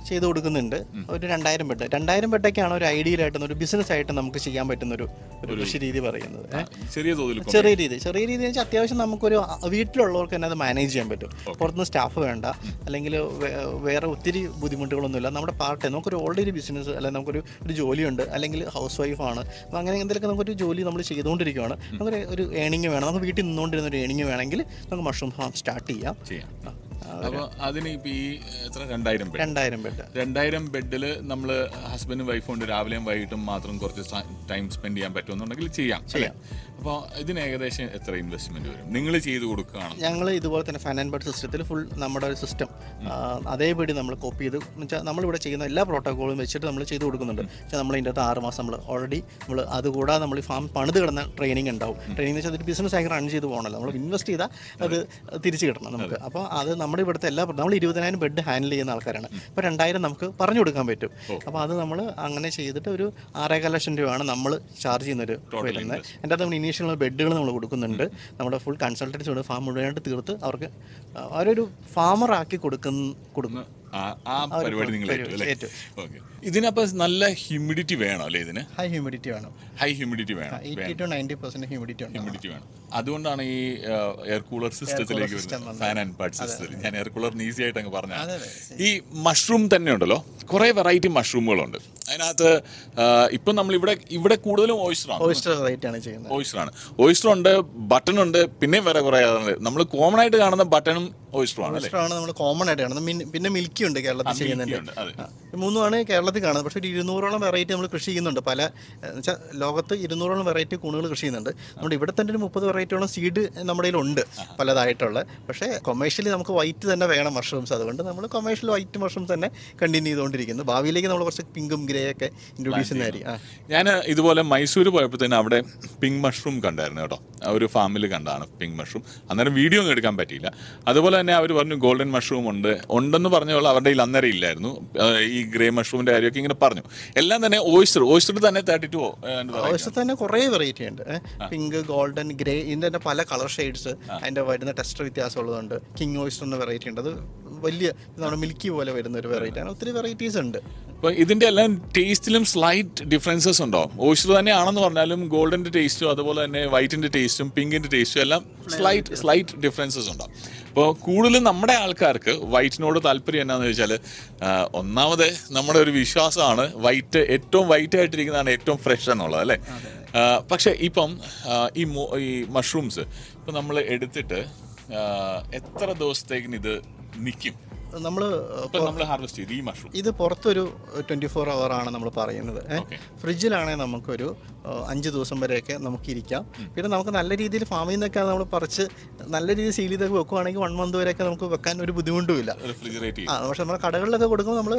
ചെയ്തു കൊടുക്കുന്നുണ്ട് ഒരു രണ്ടായിരം ബെഡ് രണ്ടായിരം ബെഡൊക്കെയാണ് ഒരു ഐഡിയൽ ആയിട്ട് ഒരു ബിസിനസ് ആയിട്ട് നമുക്ക് ചെയ്യാൻ പറ്റുന്ന ഒരു ഒരു കൃഷി രീതി പറയുന്നത് ഏ. ചെറിയ തോതിൽ ഇപ്പം ചെറിയ രീതി ചെറിയ രീതി എന്ന് വെച്ചാൽ അത്യാവശ്യം നമുക്കൊരു അ- വീട്ടിലുള്ളവർക്ക് തന്നെ അത് മാനേജ് ചെയ്യാൻ പറ്റും പുറത്തുനിന്ന് സ്റ്റാഫ് വേണ്ട അല്ലെങ്കിൽ വേറെ ഒത്തിരി ബുദ്ധിമുട്ടുകളൊന്നുമില്ല നമ്മുടെ പാർട്ട് ടൈം നമുക്കൊരു ഓൾറെഡി ബിസിനസ് അല്ലെങ്കിൽ നമുക്കൊരു ഒരു ജോലിയുണ്ട് അല്ലെങ്കിൽ ഹൗസ് വൈഫാണ് അപ്പോൾ അങ്ങനെ എന്തെങ്കിലുമൊക്കെ നമുക്കൊരു ജോലി നമ്മൾ ചെയ്തുകൊണ്ടിരിക്കുകയാണ് നമുക്കൊരു ഒരു ഏണിങ് വേണം നമുക്ക് വീട്ടിൽ നിന്നുകൊണ്ടിരുന്ന ഒരു ഏണിങ് വേണമെങ്കിൽ നമുക്ക് മഷ്റൂം ഫാം സ്റ്റാർട്ട് ചെയ്യാം ചെയ്യാം അപ്പൊ അതിന് ഇപ്പൊ ഈ എത്ര രണ്ടായിരം ബെഡ് രണ്ടായിരം ബെഡ് രണ്ടായിരം ബെഡിൽ നമ്മൾ ഹസ്ബൻഡും വൈഫും കൊണ്ട് രാവിലെയും വൈകിട്ടും മാത്രം കുറച്ച് ടൈം സ്പെൻഡ് ചെയ്യാൻ പറ്റുമെന്നുണ്ടെങ്കിൽ ചെയ്യാം അല്ലേ അപ്പോൾ ഇതിന് ഏകദേശം എത്ര ഇൻവെസ്റ്റ്മെന്റ് വരും നിങ്ങൾ ചെയ്ത് കൊടുക്കുകയാണ് ഞങ്ങൾ ഇതുപോലെ തന്നെ ഫാൻ ആൻഡ് ബഡ് സിസ്റ്റത്തിൽ ഫുൾ നമ്മുടെ ഒരു സിസ്റ്റം അതേപടി നമ്മൾ കോപ്പി ചെയ്ത് വെച്ചാൽ നമ്മളിവിടെ ചെയ്യുന്ന എല്ലാ പ്രോട്ടോക്കോളും വെച്ചിട്ട് നമ്മൾ ചെയ്ത് കൊടുക്കുന്നുണ്ട് പക്ഷേ നമ്മൾ ഇതിൻ്റെ അകത്ത് ആറ് മാസം നമ്മൾ ഓൾറെഡി നമ്മൾ അതുകൂടാതെ നമ്മൾ ഈ ഫാം പണിത് കിടന്ന ട്രെയിനിങ് ഉണ്ടാവും ട്രെയിനിങ് എന്ന് വെച്ചാൽ അതൊരു ബിസിനസ് ആയി റൺ ചെയ്ത് പോകണമല്ലോ നമ്മൾ ഇൻവെസ്റ്റ് ചെയ്താൽ അത് തിരിച്ച് കിട്ടണം നമുക്ക് അപ്പോൾ അത് നമ്മുടെ ഇവിടുത്തെ എല്ലാ നമ്മൾ ഇരുപതിനായിരം ബെഡ് ഹാൻഡിൽ ചെയ്യുന്ന ആൾക്കാരാണ് അപ്പോൾ രണ്ടായിരം നമുക്ക് പറഞ്ഞു കൊടുക്കാൻ പറ്റും അപ്പോൾ അത് നമ്മൾ അങ്ങനെ ചെയ്തിട്ട് ഒരു ആറേകാൽ ലക്ഷം രൂപയാണ് നമ്മൾ ചാർജ് ചെയ്യുന്നൊരു വരുന്നത് എൻ്റെ അകത്ത് നമ്മൾ ഇനീഷ്യൽ ബെഡുകൾ നമ്മൾ കൊടുക്കുന്നുണ്ട് നമ്മുടെ ഫുൾ കൺസൾട്ടൻസി കൊണ്ട് ഫാം മുഴുവനായിട്ട് തീർത്ത് അവർക്ക് അവരൊരു ഫാമർ ആക്കി കൊടുക്കുന്ന കൊടുക്കും ആ- ആ പരിപാടി നിങ്ങൾ ഏറ്റു അല്ലേ ഏറ്റു. ഓക്കെ ഇതിനപ്പോൾ നല്ല ഹ്യൂമിഡിറ്റി വേണം അല്ലേ ഇതിന് ഹൈ ഹ്യൂമിഡിറ്റി വേണം ഹൈ ഹ്യൂമിഡിറ്റി വേണം eighty to ninety percent humidity ഉണ്ട് ഹ്യൂമിഡിറ്റി വേണം അതുകൊണ്ടാണ് ഈ എയർ കൂളർ സിസ്റ്റത്തിലേക്ക് വരുന്നത് ഫാൻ ആൻഡ് പാഡ് സിസ്റ്റത്തിൽ ഞാൻ എയർ കൂളറിന് ഈസി ആയിട്ട് അങ്ങ് പറഞ്ഞ അതെ അതെ ഈ മഷ്റൂം തന്നെ ഉണ്ടല്ലോ കുറേ വെറൈറ്റി മഷ്റൂമുകളുണ്ട് അതിനകത്ത് ഇപ്പം നമ്മൾ ഇവിടെ ഇവിടെ കൂടുതലും ഓയിസ്റ്ററാണ് ഓയിസ്റ്റർ വെറൈറ്റി ആണ് ചെയ്യുന്നത് ഓയിസ്റ്ററാണ് ഓയിസ്റ്റർ ഉണ്ട് ബട്ടൺ ഉണ്ട് പിന്നെയും വേറെ കുറേ നമ്മൾ കോമൺ ആയിട്ട് കാണുന്ന ബട്ടണും ഓയിസ്റ്ററും ആണ് അല്ലേ ഓയിസ്റ്റർ ആണ് നമ്മൾ കോമൺ ആയിട്ട് കാണുന്നത് മിൻ- പിന്നെ മിൽക്കി ഉണ്ട് കേരളത്തിൽ ചെയ്യുന്നുണ്ട് ഉണ്ട് അതെ ആ, ഇത് മൂന്നുമാണ് കേരളത്തിൽ കാണുന്നത് പക്ഷേ ഒരു ഇരുന്നൂറോളം വെറൈറ്റി നമ്മൾ കൃഷി ചെയ്യുന്നുണ്ട് പല വെച്ചാൽ ലോകത്ത് ഇരുന്നൂറോളം വെറൈറ്റി കൂണുകൾ കൃഷി ചെയ്യുന്നുണ്ട് നമ്മുടെ ഇവിടെ തന്നെ ഒരു മുപ്പത് വെറൈറ്റിയോളം സീഡ് നമ്മുടെ കയ്യിലുണ്ട് പലതായിട്ടുള്ള പക്ഷേ കൊമേഴ്ഷ്യലി നമുക്ക് വൈറ്റ് തന്നെ വേണം മഷ്റൂംസ് അതുകൊണ്ട് നമ്മൾ കൊമേഴ്ഷ്യൽ വൈറ്റ് മഷ്റൂംസ് തന്നെ കണ്ടിന്യൂ ചെയ്തുകൊണ്ടിരിക്കുന്നു ഭാവിയിലേക്ക് നമ്മൾ കുറച്ച് പിങ്കും ഗ്രേ ഒക്കെ ഇൻട്രൊഡ്യൂസ് ചെയ്യുന്നതായിരിക്കും ആ ഞാൻ ഇതുപോലെ മൈസൂർ പോയപ്പോൾ തന്നെ അവിടെ പിങ്ക് മഷ്റൂം കണ്ടായിരുന്നു കേട്ടോ ആ ഒരു ഫാമിൽ കണ്ടാണ് പിങ്ക് മഷ്റൂം അന്നേരം വീഡിയോ ഒന്നും എടുക്കാൻ പറ്റിയില്ല അതുപോലെ തന്നെ അവർ പറഞ്ഞു ഗോൾഡൻ മഷ്റൂം ഉണ്ട് ഉണ്ടെന്ന് പറഞ്ഞോളൂ അവരുടെ കയ്യിൽ അന്നേരം ഇല്ലായിരുന്നു ആ, ഈ ഗ്രേ മഷ്റൂമിന്റെ കാര്യമൊക്കെ ഇങ്ങനെ പറഞ്ഞു എല്ലാം തന്നെ ഓയിസ്റ്റർ ഓയിസ്റ്റർ തന്നെ തേർട്ടി ടു ആവശ്യത്തിൽ തന്നെ കുറേ വെറൈറ്റി ഉണ്ട് പിങ്ക് ഗോൾഡൻ ഗ്രേ ഇതിൻ്റെ തന്നെ പല കളർ ഷെയ്ഡ്സ് അതിൻ്റെ വരുന്ന ടെസ്റ്റർ വ്യത്യാസമുള്ളതുണ്ട് കിങ് ഓയിസ്റ്റർ എന്ന വെറൈറ്റി ഉണ്ട് അത് വലിയ നമ്മുടെ മിൽക്കി പോലെ വരുന്ന ഒരു വെറൈറ്റി ആണ് ഒത്തിരി വെറൈറ്റീസ് ഉണ്ട് അപ്പോൾ ഇതിന്റെ എല്ലാം ടേസ്റ്റിലും സ്ലൈറ്റ് ഡിഫറൻസസ് ഉണ്ടോ ഓയിസ്റ്റർ തന്നെയാണെന്ന് പറഞ്ഞാലും ഗോൾഡന്റെ ടേസ്റ്റും അതുപോലെ തന്നെ വൈറ്റിന്റെ ടേസ്റ്റും പിങ്കിന്റെ ടേസ്റ്റും എല്ലാം സ്ലൈറ്റ് സ്ലൈറ്റ് ഡിഫറൻസസ് ഉണ്ടാവും അപ്പോൾ കൂടുതലും നമ്മുടെ ആൾക്കാർക്ക് വൈറ്റിനോട് താല്പര്യം എന്നാന്ന് വെച്ചാൽ ഒന്നാമത് നമ്മുടെ ഒരു വിശ്വാസമാണ് വൈറ്റ് ഏറ്റവും വൈറ്റ് ആയിട്ടിരിക്കുന്നതാണ് ഏറ്റവും ഫ്രഷ് എന്നുള്ളത് അല്ലേ ആ, പക്ഷേ ഇപ്പം ആ, ഈ മോ- ഈ മഷ്റൂംസ് ഇപ്പം നമ്മൾ എടുത്തിട്ട് ആ, എത്ര ദിവസത്തേക്കിന് ഇത് നിൽക്കും നമ്മൾ ഇപ്പം നമ്മൾ ഹാർവെസ്റ്റ് ചെയ്ത് ഈ മഷ്റൂം ഇത് പുറത്തൊരു ട്വൻറ്റി ഫോർ അവർ ആണ് നമ്മൾ പറയുന്നത് ഓക്കെ ഫ്രിഡ്ജിലാണെങ്കിൽ നമുക്കൊരു ആ, അഞ്ച് ദിവസം വരെയൊക്കെ നമുക്ക് ഇരിക്കാം പിന്നെ നമുക്ക് നല്ല രീതിയിൽ ഫാമിൽ നിന്നൊക്കെ നമ്മൾ പറിച്ച് നല്ല രീതിയിൽ സീൽ ചെയ്തൊക്കെ വെക്കുവാണെങ്കിൽ വൺ മന്ത് വരെയൊക്കെ നമുക്ക് വെക്കാൻ ഒരു ബുദ്ധിമുട്ടുമില്ല റെഫ്രിജറേറ്റ് ചെയ്യും ആ പക്ഷെ നമ്മൾ കടകളിലൊക്കെ കൊടുക്കുമ്പോൾ നമ്മൾ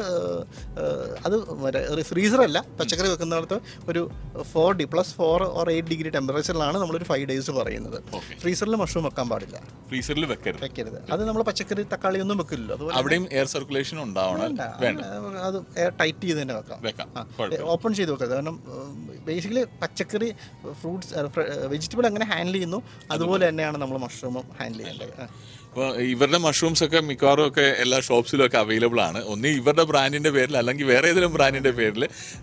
അത് ഫ്രീസറല്ല പച്ചക്കറി വെക്കുന്നിടത്ത് ഒരു four D plus four or eight degree ടെമ്പറേച്ചറിലാണ് നമ്മളൊരു ഫൈവ് ഡേയ്സ് പറയുന്നത് Okay. ഫ്രീസറിൽ മഷ്റൂം വെക്കാൻ പാടില്ല ഫ്രീസറിൽ വെക്കരുത് വെക്കരുത് അത് നമ്മൾ പച്ചക്കറി തക്കാളി ഒന്നും വെക്കില്ലല്ലോ അതുപോലെ അവിടെയും എയർ സർക്കുലേഷൻ ഉണ്ടാവണം വേണ്ട അത് ടൈറ്റ് ചെയ്ത് തന്നെ വെക്കാം വെക്കാം കുഴപ്പമില്ല ഓപ്പൺ ചെയ്ത് വെക്കാം കാരണം ബേസിക്കലി പച്ചക്കറി ഫ്രൂട്ട്സ് വെജിറ്റബിൾ എങ്ങനെ ഹാൻഡിൽ ചെയ്യുന്നു അതുപോലെ തന്നെയാണ് നമ്മൾ മഷ്റൂമും ഹാൻഡിൽ ചെയ്യേണ്ടത് ആ. അപ്പോൾ ഇവരുടെ മഷ്റൂംസ് ഒക്കെ മിക്കവാറും ഒക്കെ എല്ലാ ഷോപ്സിലും ഒക്കെ അവൈലബിൾ ആണ് ഒന്ന് ഇവരുടെ ബ്രാൻഡിന്റെ പേരിൽ അല്ലെങ്കിൽ വേറെ ഏതെങ്കിലും ബ്രാൻഡിന്റെ പേരിൽ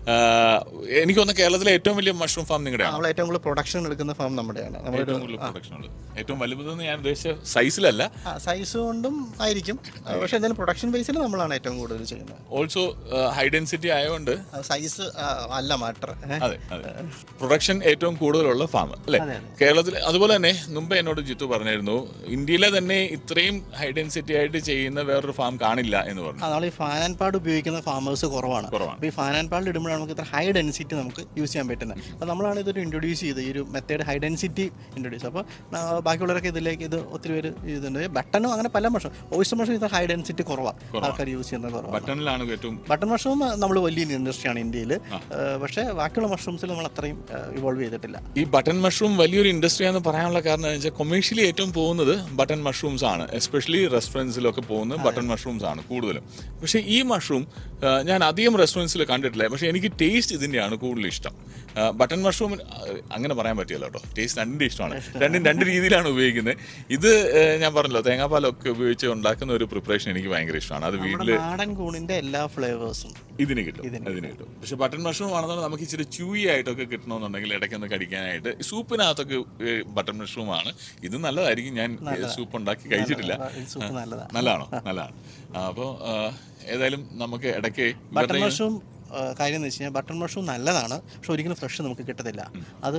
എനിക്ക് തോന്നുന്നു കേരളത്തിലെ ഏറ്റവും വലിയ മഷ്റൂം ഫാം നിങ്ങളുടെയാണ് നമ്മൾ ഏറ്റവും കൂടുതൽ പ്രൊഡക്ഷൻ എടുക്കുന്ന ഫാം നമ്മുടെയാണ് നമ്മളൊരു ഏറ്റവും കൂടുതൽ പ്രൊഡക്ഷൻ ഉള്ളത് ഏറ്റവും വലുതെന്ന് ഞാൻ ഉദ്ദേശിച്ച സൈസിലല്ല സൈസ് കൊണ്ടും ആയിരിക്കും പക്ഷേ എന്തായാലും പ്രൊഡക്ഷൻ ബേസിൽ നമ്മളാണ് ഏറ്റവും കൂടുതൽ ചെയ്യുന്നത് ഓൾസോ ഹൈ ഡെൻസിറ്റി ആയതുകൊണ്ട് സൈസ് അല്ല മാറ്റർ അതെ അതെ പ്രൊഡക്ഷൻ ഏറ്റവും കൂടുതലുള്ള ഫാം അല്ലേ അതെ, കേരളത്തിൽ അതുപോലെ തന്നെ മുമ്പ് എന്നോട് ജിത്തു പറഞ്ഞിരുന്നു ഇന്ത്യയിലെ തന്നെ ഇത്രയും ഹൈ ഡെൻസിറ്റി ആയിട്ട് ചെയ്യുന്ന വേറൊരു ഫാം കാണില്ല എന്ന് പറഞ്ഞു നമ്മൾ ഈ ഫാൻ ആൻഡ് പാഡ് ഉപയോഗിക്കുന്ന ഫാമേഴ്സ് കുറവാണ് കുറവാണ്. അപ്പോൾ ഈ ഫാൻ ആൻഡ് പാഡിൽ ഇടുമ്പോഴാണ് നമുക്ക് ഇത്ര ഹൈ ഡെൻസിറ്റി നമുക്ക് യൂസ് ചെയ്യാൻ പറ്റുന്നത് അപ്പോൾ നമ്മളാണ് ഇതൊരു ഇൻട്രൊഡ്യൂസ് ചെയ്ത് ഈ ഒരു മെത്തേഡ് ഹൈ ഡെൻസിറ്റി ഇൻട്രൊഡ്യൂസ് അപ്പോൾ ആ, ബാക്കിയുള്ളവരൊക്കെ ഇതിലേക്ക് ഇത് ഒത്തിരി പേര് ഇതുണ്ട് ബട്ടണും അങ്ങനെ പല മഷം ഓയിസ്റ്റർ മഷം ഇത് ഹൈ ഡെൻസിറ്റി കുറവാണ് ആൾക്കാർ യൂസ് ചെയ്യുന്നത് കുറവാണ് ബട്ടണിലാണ് ഏറ്റവും ബട്ടൺ മഷ്റൂം നമ്മൾ വലിയ ഇൻഡസ്ട്രിയാണ് ഇന്ത്യയിൽ പക്ഷേ ബാക്കിയുള്ള മഷ്റൂംസിൽ നമ്മൾ അത്രയും ഇവോൾവ് ചെയ്തിട്ടില്ല ഈ ബട്ടൺ മഷ്റൂം വലിയൊരു ഇൻഡസ്ട്രി ആണെന്ന് പറയാനുള്ള കാരണം എന്ന് വെച്ചാൽ കൊമേഴ്ഷ്യലി ഏറ്റവും പോകുന്നത് ബട്ടൺ മഷ്റൂംസ് ആണ് എസ്പെഷ്യലി റെസ്റ്റോറൻറ്റ്സിലൊക്കെ പോകുന്നത് ബട്ടൺ മഷ്റൂംസ് ആണ് കൂടുതലും പക്ഷേ ഈ മഷ്റൂം ആ, ഞാൻ അധികം റെസ്റ്റോറൻറ്റ്സിൽ കണ്ടിട്ടില്ല പക്ഷേ എനിക്ക് ടേസ്റ്റ് ഇതിൻ്റെയാണ് കൂടുതൽ ഇഷ്ടം ആ, ബട്ടൺ മഷ്റൂം ആ, അങ്ങനെ പറയാൻ പറ്റില്ല കേട്ടോ ടേസ്റ്റ് രണ്ടിൻ്റെ ഇഷ്ടമാണ് രണ്ടും രണ്ട് രീതിയിലാണ് ഉപയോഗിക്കുന്നത് ഇത് ആ, ഞാൻ പറഞ്ഞല്ലോ തേങ്ങാപ്പാലൊക്കെ ഉപയോഗിച്ച് ഉണ്ടാക്കുന്ന ഒരു പ്രിപ്പറേഷൻ എനിക്ക് ഭയങ്കര ഇഷ്ടമാണ് അത് വീട്ടിൽ നമ്മുടെ നാടൻ കൂണിന്റെ എല്ലാ ഫ്ലേവേഴ്സും ഇതിന് കിട്ടും ഇതിന് കിട്ടും പക്ഷെ ബട്ടൺ മഷ്റൂം ആണെന്നുണ്ടെങ്കിൽ നമുക്ക് ഇച്ചിരി ചൂയി ആയിട്ടൊക്കെ കിട്ടണമെന്നുണ്ടെങ്കിൽ ഇടയ്ക്കൊന്ന് കടിക്കാനായിട്ട് സൂപ്പിനകത്തൊക്കെ ബട്ടൺ മഷ്റൂം ആണ് ഇത് നല്ലതായിരിക്കും ഞാൻ സൂപ്പ് ഉണ്ടാക്കി കഴിച്ചിട്ടില്ല സൂപ്പ് നല്ലതാണ് നല്ലതാണോ നല്ലതാണ് അപ്പോൾ ഏതായാലും നമുക്ക് ഇടയ്ക്ക് ബട്ടർ മഷ്റൂം ആ, കാര്യം എന്ന് വെച്ച് കഴിഞ്ഞാൽ ബട്ടർ മഷ്റൂം നല്ലതാണ് പക്ഷെ ഒരിക്കലും ഫ്രഷ് നമുക്ക് കിട്ടത്തില്ല അത്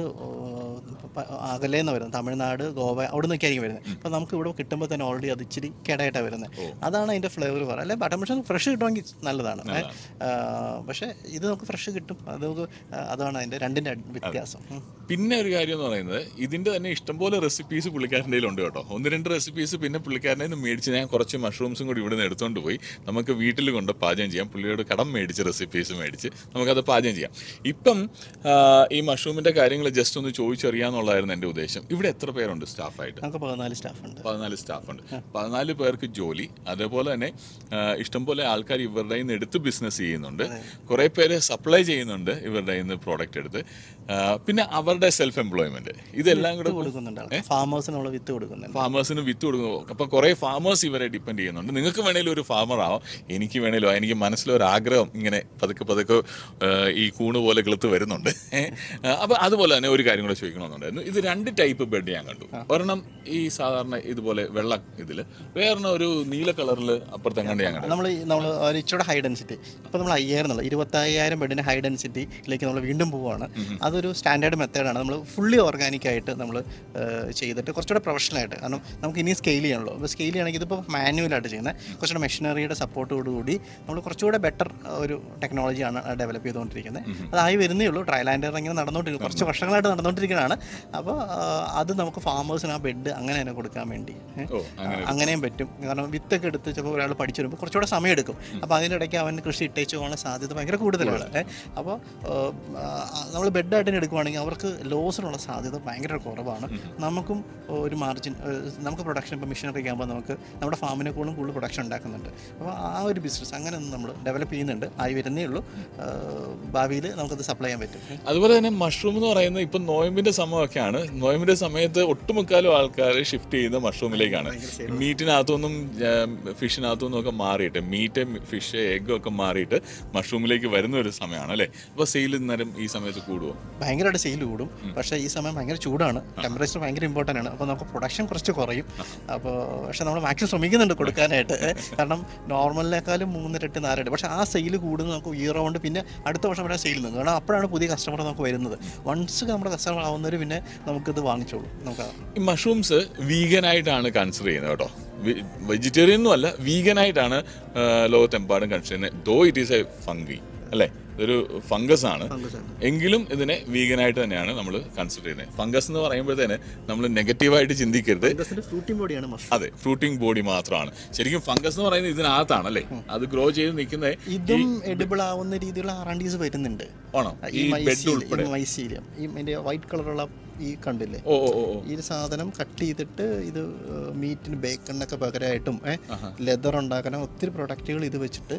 അകലേന്ന് വരുന്നത് തമിഴ്നാട് ഗോവ അവിടെ നിന്നൊക്കെ ആയിരിക്കും വരുന്നത് അപ്പോൾ നമുക്ക് ഇവിടെ കിട്ടുമ്പോൾ തന്നെ ഓൾറെഡി അത് ഇച്ചിരി കേടായിട്ടാണ് വരുന്നത് അതാണ് അതിൻ്റെ ഫ്ലേവർ പറയുക അല്ലെ ബട്ടർ മഷ്റൂം ഫ്രഷ് കിട്ടുമെങ്കിൽ നല്ലതാണ് ഏ, ആ, പക്ഷേ ഇത് നമുക്ക് ഫ്രഷ് കിട്ടും അത് നമുക്ക് ആ, അതാണ് അതിൻ്റെ രണ്ടിൻ്റെ വ്യത്യാസം ഉം. പിന്നെ ഒരു കാര്യം എന്ന് പറയുന്നത് ഇതിന്റെ തന്നെ ഇഷ്ടംപോലെ റെസിപ്പീസ് പുള്ളിക്കാരൻ്റെ ഉണ്ട് കേട്ടോ ഒന്ന് രണ്ട് റെസിപ്പീസ് പിന്നെ പുള്ളിക്കാരനെ നിന്ന് മേടിച്ച് ഞാൻ കുറച്ച് മഷ്റൂംസും കൂടി ഇവിടെ നിന്ന് എടുത്തുകൊണ്ട് പോയി നമുക്ക് വീട്ടിൽ കൊണ്ട് പാചകം ചെയ്യാം പുള്ളിയോട് കടം മേടിച്ച് റെസിപ്പീസ് മേടിച്ച് നമുക്കത് പാചകം ചെയ്യാം ഇപ്പം ആ, ഈ മഷ്റൂമിന്റെ കാര്യങ്ങൾ ജസ്റ്റ് ഒന്ന് ചോദിച്ചറിയാന്നുള്ളതായിരുന്നു എൻ്റെ ഉദ്ദേശം ഇവിടെ എത്ര പേരുണ്ട് സ്റ്റാഫായിട്ട് നമുക്ക് പതിനാല് സ്റ്റാഫ് ഉണ്ട് പതിനാല് സ്റ്റാഫുണ്ട് പതിനാല് പേർക്ക് ജോലി അതേപോലെ തന്നെ ആ, ഇഷ്ടംപോലെ ആൾക്കാർ ഇവരുടെ നിന്ന് എടുത്ത് ബിസിനസ് ചെയ്യുന്നുണ്ട് കുറേ പേര് സപ്ലൈ ചെയ്യുന്നുണ്ട് ഇവരുടെ നിന്ന് പ്രോഡക്റ്റ് എടുത്ത് ആ, പിന്നെ അവരുടെ സെൽഫ് എംപ്ലോയ്മെന്റ് ഇതെല്ലാം കൂടെ കൊടുക്കുന്നുണ്ട് ഫാമേഴ്സിന് നമ്മൾ വിത്ത് കൊടുക്കുന്നുണ്ട് ഫാമേഴ്സിന് വിത്ത് കൊടുക്കുന്നു അപ്പോൾ കുറേ ഫാമേഴ്സ് ഇവരെ ഡിപ്പെൻഡ് ചെയ്യുന്നുണ്ട് നിങ്ങൾക്ക് വേണേലും ഒരു ഫാമർ ആവാം എനിക്ക് വേണേലും ആവാം. എനിക്ക് മനസ്സിലൊരു ആഗ്രഹം ഇങ്ങനെ പതുക്കെ പതുക്കെ ആ, ഈ കൂണ് പോലെ കിളുത്ത് വരുന്നുണ്ട് അപ്പോൾ അതുപോലെ തന്നെ ഒരു കാര്യം കൂടെ ചോദിക്കണമെന്നുണ്ടായിരുന്നു ഇത് രണ്ട് ടൈപ്പ് ബെഡ് ഞാൻ കണ്ടു ഒരെണ്ണം ഈ സാധാരണ ഇതുപോലെ വെള്ള ഇതിൽ വേറൊരെണ്ണം ഒരു നീല കളറിൽ അപ്പുറത്തെങ്ങാണ്ട് ഞാൻ കണ്ടു നമ്മൾ നമ്മൾ ഒരു ഇച്ചിരി ഹൈ ഡെൻസിറ്റി ഇപ്പോൾ നമ്മൾ അയ്യായിരം എന്നുള്ള ഇരുപത്തയ്യായിരം ബെഡിൻ്റെ ഹൈ ഡെൻസിറ്റിയിലേക്ക് നമ്മൾ വീണ്ടും പോവുകയാണ് അതൊരു സ്റ്റാൻഡേർഡ് മെത്തേഡാണ് നമ്മൾ ഫുള്ളി ഓർഗാനിക് ആയിട്ട് നമ്മൾ ചെയ്തിട്ട് കുറച്ചുകൂടെ പ്രൊഫഷണൽ ആയിട്ട് കാരണം നമുക്ക് ഇനി സ്കെയിൽ ചെയ്യണമല്ലോ അപ്പോൾ സ്കെയിൽ ചെയ്യണമെങ്കിൽ ഇതിപ്പോൾ മാനുവലായിട്ട് ചെയ്യുന്നത് കുറച്ചുകൂടെ മെഷീനറിയുടെ സപ്പോർട്ടോടുകൂടി നമ്മൾ കുറച്ചുകൂടെ ബെറ്റർ ഒരു ടെക്നോളജിയാണ് ഡെവലപ്പ് ചെയ്തുകൊണ്ടിരിക്കുന്നത് അതായി വരുന്നേ ഉള്ളൂ ട്രയൽ ആൻഡ് എറർ ഇങ്ങനെ നടന്നുകൊണ്ടിരിക്കും കുറച്ച് വർഷങ്ങളായിട്ട് നടന്നുകൊണ്ടിരിക്കുന്നതാണ് അപ്പോൾ അത് നമുക്ക് ഫാമേഴ്സിന് ആ ബെഡ് അങ്ങനെ തന്നെ കൊടുക്കാൻ വേണ്ടി ഏ, ഓ അങ്ങനെ അങ്ങനെയും പറ്റും കാരണം വിത്തൊക്കെ എടുത്ത് ചിലപ്പോൾ ഒരാൾ പഠിച്ചു വരുമ്പോൾ കുറച്ചുകൂടെ സമയം എടുക്കും അപ്പോൾ അതിൻ്റെ ഇടയ്ക്ക് അവൻ കൃഷി ഇട്ടേച്ച് പോകാനുള്ള സാധ്യത ഭയങ്കര കൂടുതലാണ് ഏ. അപ്പോൾ നമ്മൾ ബെഡായിട്ട് തന്നെ എടുക്കുവാണെങ്കിൽ അവർക്ക് ലോസിനുള്ള സാധ്യത ഭയങ്കര കുറവാണ് നമുക്കും ഒരു മാർജിൻ നമുക്ക് പ്രൊഡക്ഷൻ ഇപ്പോൾ മെഷീനറി ആകുമ്പോൾ നമുക്ക് നമ്മുടെ ഫാമിനെ കൂടുതലും കൂടുതൽ പ്രൊഡക്ഷൻ ഉണ്ടാക്കുന്നുണ്ട് അപ്പോൾ ആ ഒരു ബിസിനസ് അങ്ങനെ ഒന്ന് നമ്മൾ ഡെവലപ്പ് ചെയ്യുന്നുണ്ട് ആയി വരുന്നേ ഉള്ളൂ ഭാവിയിൽ നമുക്കത് സപ്ലൈ ചെയ്യാൻ പറ്റും ഏ. അതുപോലെ തന്നെ മഷ്റൂം എന്ന് പറയുന്നത് ഇപ്പം നോയമ്പിന്റെ സമയമൊക്കെയാണ് നോയമ്പിന്റെ സമയത്ത് ഒട്ടുമുക്കാലും ആൾക്കാർ ഷിഫ്റ്റ് ചെയ്യുന്നത് മഷ്റൂമിലേക്കാണ് മീറ്റിനകത്തുനിന്നും ഫിഷിനകത്തുനിന്നും ഒക്കെ മാറിയിട്ട് മീറ്റ് ഫിഷ് എഗ് ഒക്കെ മാറിയിട്ട് മഷ്റൂമിലേക്ക് വരുന്ന ഒരു സമയമാണ് അല്ലേ അപ്പോൾ സെയിൽ നേരം ഈ സമയത്ത് കൂടുമോ ഭയങ്കരമായിട്ട് സെയിൽ കൂടും പക്ഷേ ഈ സമയം ഭയങ്കര ചൂടാണ് ടെമ്പറേച്ചർ ഭയങ്കര ഇമ്പോർട്ടൻ്റ് ആണ് അപ്പോൾ നമുക്ക് പ്രൊഡക്ഷൻ കുറച്ച് കുറയും അപ്പോൾ പക്ഷേ നമ്മൾ മാക്സിമം ശ്രമിക്കുന്നുണ്ട് കൊടുക്കാനായിട്ട് ഏ. കാരണം നോർമലിനേക്കാളും മൂന്നിരട്ടി നാലിരട്ടി പക്ഷേ ആ സെയിൽ കൂടുന്നത് നമുക്ക് ഇയർ റൗണ്ട് പിന്നെ അടുത്ത വർഷം വരെ സെയിൽ നിന്ന് കാരണം അപ്പോഴാണ് പുതിയ കസ്റ്റമർ നമുക്ക് വരുന്നത് വൺസ് നമ്മുടെ കസ്റ്റമർ ആവുന്നവർ പിന്നെ നമുക്കിത് വാങ്ങിച്ചോളൂ നമുക്ക് ഈ മഷ്റൂംസ് വീഗനായിട്ടാണ് കൺസിഡർ ചെയ്യുന്നത് കേട്ടോ വെജിറ്റേറിയൻ ഒന്നും അല്ല വീഗനായിട്ടാണ് ലോകത്തെമ്പാടും കൺസിഡർ ചെയ്യുന്നത് though it is a fungi അല്ലേ ഇതൊരു ഫംഗസ് ആണ് എങ്കിലും ഇതിനെ വീഗനായിട്ട് തന്നെയാണ് നമ്മൾ കൺസിഡർ ചെയ്യുന്നത് ഫംഗസ് എന്ന് പറയുമ്പോഴത്തേന് നമ്മൾ നെഗറ്റീവായിട്ട് ചിന്തിക്കരുത് ഫ്രൂട്ടിംഗ് ബോഡിയാണ് മഷ് അതെ ഫ്രൂട്ടിംഗ് ബോഡി മാത്രമാണ് ശരിക്കും ഫംഗസ് എന്ന് പറയുന്നത് ഇതിനകത്താണ് അല്ലേ അത് ഗ്രോ ചെയ്ത് നിൽക്കുന്നത് ഇതും എഡിബിൾ ആവുന്ന രീതിയിലുള്ള ആർ ആൻഡ് ഡീസ് വരുന്നുണ്ട് ആണോ ഈ ഈ ബെഡ് മൈസീലിയം ഉൾപ്പെടെ ഈ മൈസീലിയം ഈ ഇതിൻ്റെ വൈറ്റ് കളറുള്ള ഈ കണ്ടില്ലേ ഓ ഓ ഓ ഓ ഈ ഒരു സാധനം കട്ട് ചെയ്തിട്ട് ഇത് മീറ്റിന് ബേക്കണിനൊക്കെ പകരമായിട്ടും ലെതർ ഉണ്ടാക്കാനും ഒത്തിരി പ്രൊഡക്റ്റുകൾ ഇത് വെച്ചിട്ട്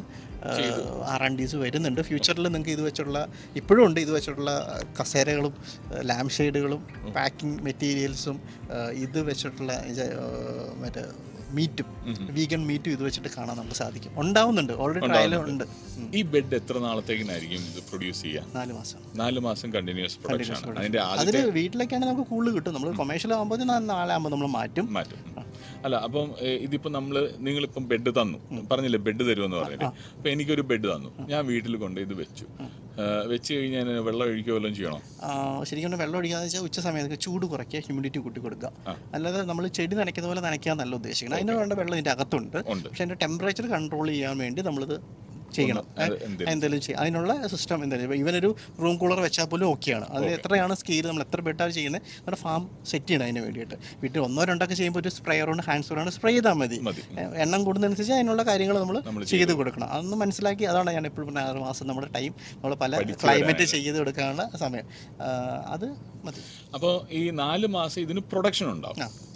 ആർ ആൻഡ് ഡീസ് വരുന്നുണ്ട് ഫ്യൂച്ചറിൽ നിങ്ങൾക്ക് ഇത് വെച്ചുള്ള ഇപ്പോഴും ഉണ്ട് ഇത് വെച്ചിട്ടുള്ള കസേരകളും ലാംപ് ഷെയ്ഡുകളും പാക്കിംഗ് മെറ്റീരിയൽസും ഇത് വെച്ചിട്ടുള്ള ഇത്, ആ, മറ്റേ മീറ്റും വീഗൻ മീറ്റും ഇത് വെച്ചിട്ട് കാണാൻ നമുക്ക് സാധിക്കും ഉണ്ടാവുന്നുണ്ട് ഓൾറെഡി ട്രയലും ഉണ്ട് ഉം. ഈ ബെഡ് എത്ര നാളത്തേക്കിനായിരിക്കും ഇത് പ്രൊഡ്യൂസ് ചെയ്യുക നാല് മാസം നാല് മാസം കണ്ടിന്യൂസ് പ്രൊഡക്ഷൻ ആണ് അതിന്റെ അതിൽ ആദ്യത്തെ വീട്ടിലേക്കാണെങ്കിൽ നമുക്ക് കൂടുതൽ കിട്ടും നമ്മൾ കൊമേഴ്ഷ്യൽ ആകുമ്പോൾ നാലാകുമ്പോൾ നമ്മൾ മാറ്റും മാറ്റും അല്ല അപ്പം ഏ, ഇതിപ്പം നമ്മൾ നിങ്ങളിപ്പം ബെഡ് തന്നു പറഞ്ഞില്ലേ ബെഡ് തരുമെന്ന് പറഞ്ഞില്ലേ അപ്പം എനിക്കൊരു ബെഡ് തന്നു ഞാൻ വീട്ടിൽ കൊണ്ട് ഇത് വെച്ചു ഏ, വെച്ച് കഴിഞ്ഞാൽ ഞാൻ വെള്ളം ഒഴിക്കുക വല്ലതും ചെയ്യണോ ആ, ശരിക്കും പറഞ്ഞാൽ വെള്ളം ഒഴിക്കാന്ന് വെച്ചാൽ ഉച്ച സമയത്ത് ചൂട് കുറയ്ക്കുക ഹ്യൂമിഡിറ്റി കൂട്ടി കൊടുക്കുക അല്ലാതെ നമ്മൾ ചെടി നനയ്ക്കുന്ന പോലെ നനയ്ക്കാൻ നല്ല ഉദ്ദേശിക്കുന്നത് അതിന് വേണ്ട വെള്ളം ഇതിൻ്റെ അകത്തുണ്ട് ഉണ്ട് പക്ഷെ അതിൻ്റെ ടെമ്പറേച്ചർ കൺട്രോൾ ചെയ്യാൻ വേണ്ടി നമ്മളിത് ചെയ്യണം അത് എന്തേലും എന്തെങ്കിലും ചെയ്യും അതിനുള്ള സിസ്റ്റം എന്തെങ്കിലും ഇപ്പോൾ ഇവനൊരു റൂം കൂളർ വെച്ചാൽ പോലും ഓക്കെയാണ് അത് എത്രയാണ് സ്കെയിൽ നമ്മൾ എത്ര ബെഡാണ് ചെയ്യുന്നത് നമ്മുടെ ഫാം സെറ്റ് ചെയ്യണം അതിന് വേണ്ടിയിട്ട് വീട്ടിൽ ഒന്നോ രണ്ടോ ഒക്കെ ചെയ്യുമ്പോൾ ഒരു സ്പ്രേയർ കൊണ്ട് ഹാൻഡ് സ്പ്രേ സ്പ്രേ ചെയ്താൽ മതി മതി. എ- എണ്ണം കൂടുന്നതനുസരിച്ച് അതിനുള്ള കാര്യങ്ങൾ നമ്മൾ ചെയ്ത് കൊടുക്കണം അതൊന്ന് മനസ്സിലാക്കി അതാണ് ഞാൻ എപ്പോഴും പറഞ്ഞ ആറ് മാസം നമ്മുടെ ടൈം നമ്മൾ പല ക്ലൈമറ്റ് ചെയ്ത് കൊടുക്കാനുള്ള സമയം ആ, അത് മതി അപ്പോൾ ഈ നാല് മാസം ഇതിന് പ്രൊഡക്ഷൻ ഉണ്ടാവും ആ.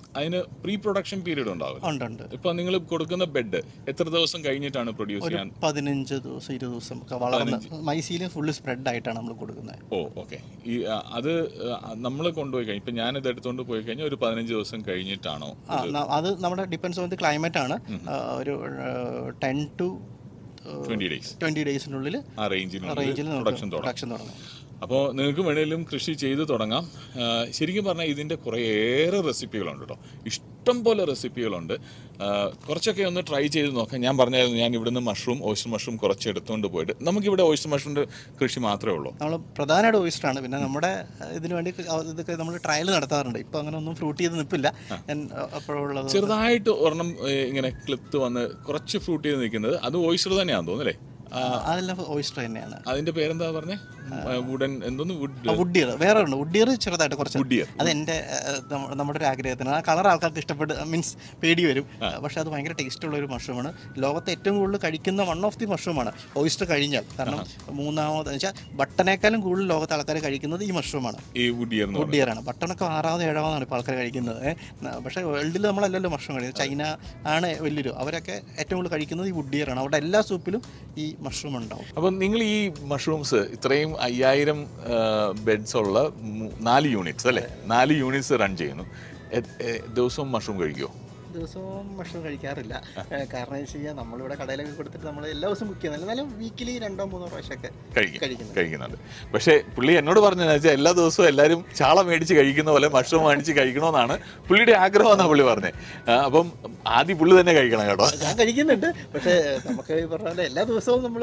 അതിന് പ്രീ പ്രൊഡക്ഷൻ പീരീഡ് ഉണ്ടാവും ഉണ്ട് ഉണ്ട് ഇപ്പൊ നിങ്ങൾ കൊടുക്കുന്ന ബെഡ് എത്ര ദിവസം കഴിഞ്ഞിട്ടാണ് പ്രൊഡ്യൂസ് ചെയ്യാൻ പതിനഞ്ച് ദിവസം ഇരുപത് ദിവസം ഒക്കെ വളർന്ന് മൈസീലും ഫുള്ള് സ്പ്രെഡ് ആയിട്ടാണ് നമ്മൾ കൊടുക്കുന്നത് ഓ ഓക്കെ ഈ ആ, അത് നമ്മൾ കൊണ്ടുപോയി കഴിഞ്ഞാൽ ഇപ്പൊ ഞാൻ ഇത് എടുത്തുകൊണ്ട് പോയി കഴിഞ്ഞാൽ ഒരു പതിനഞ്ച് ദിവസം കഴിഞ്ഞിട്ടാണോ ആ ന- അത് നമ്മുടെ ഡിപ്പെൻസ് ഓൺ ദി ക്ലൈമറ്റ് ആണ് ആ, ഒരു ten to twenty days twenty ഡേയ്സിനുള്ളിൽ ആ റേഞ്ചിനുള്ളിൽ റേഞ്ചിൽ പ്രൊഡക്ഷൻ തുടങ്ങും പ്രൊഡക്ഷൻ തുടങ്ങും അപ്പോൾ നിങ്ങൾക്ക് വേണേലും കൃഷി ചെയ്ത് തുടങ്ങാം ആ, ശരിക്കും പറഞ്ഞാൽ ഇതിൻ്റെ കുറേയേറെ റെസിപ്പികളുണ്ട് കേട്ടോ ഇഷ്ടം പോലെ റെസിപ്പികളുണ്ട് ആ, കുറച്ചൊക്കെ ഒന്ന് ട്രൈ ചെയ്ത് നോക്കാം ഞാൻ പറഞ്ഞായിരുന്നു ഞാൻ ഇവിടുന്ന് മഷ്റൂം ഓയിസ്റ്റർ മഷ്റൂം കുറച്ച് എടുത്തുകൊണ്ട് പോയിട്ട് നമുക്കിവിടെ ഓയിസ്റ്റർ മഷ്റൂമിൻ്റെ കൃഷി മാത്രമേ ഉള്ളൂ നമ്മൾ പ്രധാനമായിട്ട് oyster ആണ് പിന്നെ നമ്മുടെ ആ, ഇതിന് വേണ്ടി ക- ഇതൊക്കെ നമ്മൾ ട്രയൽ നടത്താറുണ്ട് ഇപ്പൊ അങ്ങനെ ഒന്നും ഫ്രൂട്ട് ചെയ്ത് നിൽപ്പില്ല ഞാൻ അപ്പോഴുള്ളത് ചെറുതായിട്ട് ഒരെണ്ണം ഏ, ഇങ്ങനെ ക്ലിപ്ത് വന്ന് കുറച്ച് ഫ്രൂട്ട് ചെയ്ത് നിൽക്കുന്നത് അത് ഓയിസ്റ്റർ തന്നെയാണെന്ന് തോന്നുന്നല്ലേ ആ, അതെല്ലാം oyster തന്നെയാണ് അതിന്റെ പേരെന്താ പറഞ്ഞേ വുഡൻ എന്തോന്ന് വുഡ് വുഡിയർ വേറെ ഉണ്ട് വുഡിയർ ചെറുതായിട്ട് കുറച്ച് വുഡിയർ അത് എൻ്റെ നമ്മുടെ ഒരു ആഗ്രഹത്തിന് ആ കളർ ആൾക്കാർക്ക് ഇഷ്ടപ്പെട്ട് മീൻസ് പേടി വരും പക്ഷെ അത് ഭയങ്കര ടേസ്റ്റ് ഉള്ള ഒരു മഷ്റൂമാണ് ലോകത്തെ ഏറ്റവും കൂടുതൽ കഴിക്കുന്ന വൺ ഓഫ് ദി മഷ്റൂമാണ് ഓയിസ്റ്റർ കഴിഞ്ഞാൽ കാരണം മൂന്നാമത് വെച്ചാൽ ബട്ടനേക്കാളും കൂടുതൽ ലോകത്തെ ആൾക്കാർ കഴിക്കുന്നത് ഈ മഷ്റൂമാണ് ഈ വുഡിയർ എന്ന് പറഞ്ഞത്. വുഡിയറാണ് ബട്ടണൊക്കെ ആറാമത് ഏഴാമതാണ് ഇപ്പോൾ ആൾക്കാർ കഴിക്കുന്നത് ഏ. ന- പക്ഷേ വേൾഡിൽ നമ്മളല്ലല്ലോ മഷ്റൂം കഴിക്കുന്നത് ചൈന ആണ് വലിയൊരു അവരൊക്കെ ഏറ്റവും കൂടുതൽ കഴിക്കുന്നത് ഈ വുഡിയറാണ് അവരുടെ എല്ലാ സൂപ്പിലും ഈ മഷ്റൂം ഉണ്ടാവും അപ്പം നിങ്ങൾ ഈ മഷ്റൂംസ് ഇത്രയും അയ്യായിരം ബെഡ്സ് ഉള്ള മൂ- നാല് യൂണിറ്റ്സ് അല്ലേ നാല് യൂണിറ്റ്സ് റൺ ചെയ്യുന്നു എ- എ- ദിവസവും മഷ്റൂം കഴിക്കുമോ ദിവസവും ഭക്ഷണം കഴിക്കാറില്ല ഏഹ് കാരണം വെച്ച് കഴിഞ്ഞാൽ നമ്മളിവിടെ കടയിലൊക്കെ കൊടുത്തിട്ട് നമ്മൾ എല്ലാ ദിവസവും കുക്ക് ചെയ്യുന്നില്ല എന്നാലും വീക്കിലി രണ്ടോ മൂന്നോ പ്രാവശ്യമൊക്കെ കഴിക്കും കഴിക്കുന്നത് കഴിക്കുന്നുണ്ട് പക്ഷേ പുള്ളി എന്നോട് പറഞ്ഞതെന്ന് വെച്ചാൽ എല്ലാ ദിവസവും എല്ലാവരും ചാള മേടിച്ച് കഴിക്കുന്ന പോലെ മഷ്റൂം മേടിച്ച് കഴിക്കണമെന്നാണ് പുള്ളിയുടെ ആഗ്രഹം എന്നാണ് പുള്ളി പറഞ്ഞത് അപ്പം ആദ്യം പുള്ളി തന്നെ കഴിക്കണം കേട്ടോ ഞാൻ കഴിക്കുന്നുണ്ട് പക്ഷേ നമുക്ക് ഈ പറഞ്ഞ പോലെ എല്ലാ ദിവസവും നമ്മൾ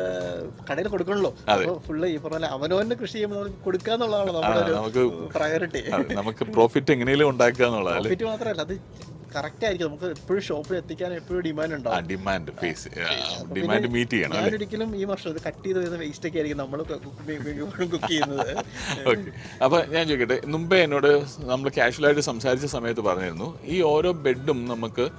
കടയിൽ കൊടുക്കണല്ലോ അപ്പോൾ ഫുള്ള് ഈ പറഞ്ഞ പോലെ അവനവന് കൃഷി ചെയ്യുമ്പോൾ നമ്മൾ കൊടുക്കുക എന്നുള്ളതാണ് നമ്മുടെ ഒരു നമുക്ക് പ്രയോറിറ്റി അത് നമുക്ക് പ്രോഫിറ്റ് എങ്ങനെയും ഉണ്ടാക്കുക എന്നുള്ളതല്ലേ പ്രോഫിറ്റ് മാത്രമല്ല അത് കറക്റ്റ് ആയിരിക്കും നമുക്ക് എപ്പോഴും ഷോപ്പിൽ എത്തിക്കാൻ എപ്പോഴും ഡിമാൻഡ് ആ ഉണ്ടാവും ഡിമാൻഡ് ഫേസ് ഡിമാൻഡ് മീറ്റ് ചെയ്യണം അല്ലേ ഞാനൊരിക്കലും ഈ വർഷം ഇത് കട്ട് ചെയ്ത് വരുന്ന വേസ്റ്റ് ഒക്കെ ആയിരിക്കും നമ്മൾ കുക്ക് ചെയ്യുന്നത് ഓക്കെ അപ്പൊ ഞാൻ ചോദിക്കട്ടെ മുമ്പേ എന്നോട് നമ്മൾ കാഷ്വലായിട്ട് സംസാരിച്ച സമയത്ത് പറഞ്ഞിരുന്നു ഈ ഓരോ ബെഡും നമുക്ക്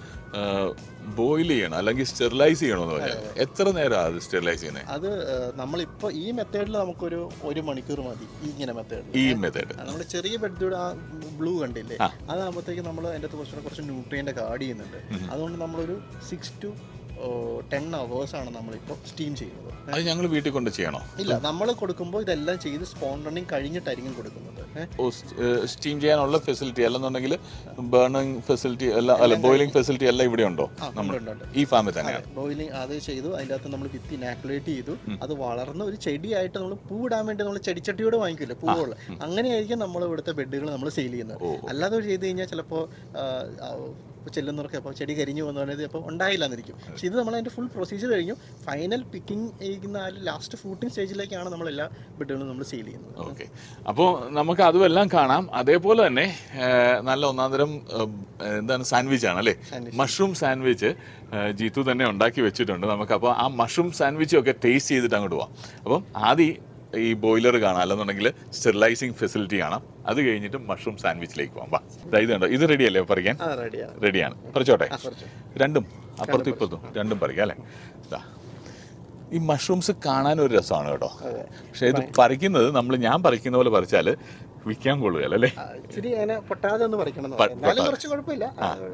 ബോയിൽ ചെയ്യണം അല്ലെങ്കിൽ സ്റ്റെറിലൈസ് ചെയ്യണമെന്ന് പറഞ്ഞാൽ എത്ര നേരം അത് സ്റ്റെറിലൈസ് ചെയ്യുന്നത് അത് ഏഹ്, നമ്മളിപ്പോ ഈ മെത്തേഡിൽ നമുക്കൊരു ഒരു മണിക്കൂർ മതി ഈ ഇങ്ങനെ മെത്തേഡിൽ ഈ മെത്തേഡ് നമ്മൾ ചെറിയ ബെഡ് ആ ബ്ലൂ കണ്ടില്ലേ അതാകുമ്പോഴത്തേക്ക് നമ്മൾ അതിൻ്റെ അകത്ത് കുറച്ചുകൂടെ കുറച്ച് ന്യൂട്രിയൻ്റ് ഒക്കെ ആഡ് ചെയ്യുന്നുണ്ട് അതുകൊണ്ട് നമ്മളൊരു സിക്സ് ടു ടെൻ അവേഴ്സ് ആണ് നമ്മളിപ്പോൾ സ്റ്റീം ചെയ്യുന്നത് അത് ഞങ്ങൾ വീട്ടിൽ കൊണ്ട് ചെയ്യണോ ഇല്ല നമ്മൾ കൊടുക്കുമ്പോൾ ഇതെല്ലാം ചെയ്ത് സ്പോൺ റണ്ണിങ് കഴിഞ്ഞിട്ടായിരിക്കും കൊടുക്കുന്നത് ഏഹ്. സ്റ്റീം ചെയ്യാനുള്ള ഫെസിലിറ്റി അല്ലെന്നുണ്ടെങ്കിൽ ബേണിംഗ് ഫെസിലിറ്റി എല്ലാം അല്ല ബോയിലിംഗ് ഫെസിലിറ്റി എല്ലാം ഇവിടെ ഉണ്ടോ ആ നമ്മൾ ഉണ്ട്, ഉണ്ട്, ഉണ്ട്. ഈ ഫാമിൽ തന്നെയാണ് ബോയിലിംഗ് അത് ചെയ്തു അതിൻ്റെ അകത്ത് നമ്മൾ വിത്ത് ഇനാക്കുലേറ്റ് ചെയ്തു അത് വളർന്ന് ഒരു ചെടിയായിട്ട് നമ്മൾ പൂവിടാൻ വേണ്ടി നമ്മൾ ചെടിച്ചട്ടിയോട് വാങ്ങിക്കില്ല പൂവുള്ള അങ്ങനെയായിരിക്കും നമ്മൾ ഇവിടുത്തെ ബെഡുകൾ നമ്മൾ സെയിൽ ചെയ്യുന്നത് അല്ലാതെ ചെയ്ത് കഴിഞ്ഞാൽ ചിലപ്പോൾ ചെല്ലുന്നവർക്ക് അപ്പോൾ ചെടി കരിഞ്ഞു പോകുന്നത് അപ്പോൾ ഉണ്ടായില്ല എന്നിരിക്കും പക്ഷെ ഇത് നമ്മൾ അതിൻ്റെ ഫുൾ പ്രൊസീജിയർ കഴിഞ്ഞു ഫൈനൽ പിക്കിംഗ് ചെയ്യുന്ന ആ ലാസ്റ്റ് ഫ്രൂട്ടിംഗ് സ്റ്റേജിലേക്കാണ് നമ്മൾ എല്ലാ ബെഡുകളും നമ്മൾ സെയിൽ ചെയ്യുന്നത് ഓക്കെ അപ്പോൾ നമുക്ക് അതുമെല്ലാം കാണാം അതേപോലെ തന്നെ ആ, നല്ല ഒന്നാന്തരം ആ, എന്താണ് സാൻഡ്വിച്ച് ആണ് അല്ലേ മഷ്റൂം സാൻഡ്വിച്ച് ജീത്തു തന്നെ ഉണ്ടാക്കി വെച്ചിട്ടുണ്ട് നമുക്ക് അപ്പോൾ ആ മഷ്റൂം സാൻഡ്വിച്ചും ഒക്കെ ടേസ്റ്റ് ചെയ്തിട്ട് അങ്ങോട്ട് പോവാം അപ്പം ആദ്യം ഈ ബോയിലർ കാണാം അല്ലെന്നുണ്ടെങ്കിൽ സ്റ്റെറിലൈസിങ് ഫെസിലിറ്റി കാണാം അത് കഴിഞ്ഞിട്ട് മഷ്റൂം സാൻഡ്വിച്ചിലേക്ക് പോകാം വാ ദാ ഇത് കണ്ടോ ഇത് റെഡി അല്ലേ പറിക്കാൻ ആ റെഡിയാണ് റെഡിയാണ് പറിച്ചോട്ടെ കുറച്ച് രണ്ടും അപ്പുറത്തും ഇപ്പുറത്തും രണ്ടും പറിക്കാം അല്ലേ ദാ. ഈ മഷ്റൂംസ് കാണാൻ ഒരു രസമാണ് കേട്ടോ പക്ഷെ ഇത് പറിക്കുന്നത് നമ്മൾ ഞാൻ പറിക്കുന്ന പോലെ പറിച്ചാൽ വിൽക്കാൻ കൊള്ളുകയല്ല അല്ലേ ആ, ഇച്ചിരി അങ്ങനെ പൊട്ടാതെ ഒന്ന് പറിക്കണം എന്ന് പ- പറയും. എന്നാലും പൊട്ടാതെ. കുറച്ച് കുഴപ്പമില്ല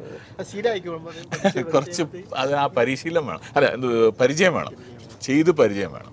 സീഡായിക്കോളുമ്പോൾ കുറച്ച് അത് ആ പരിശീലനം വേണം അല്ല എന്ത് പരിചയം വേണം ചെയ്ത് പരിചയം വേണം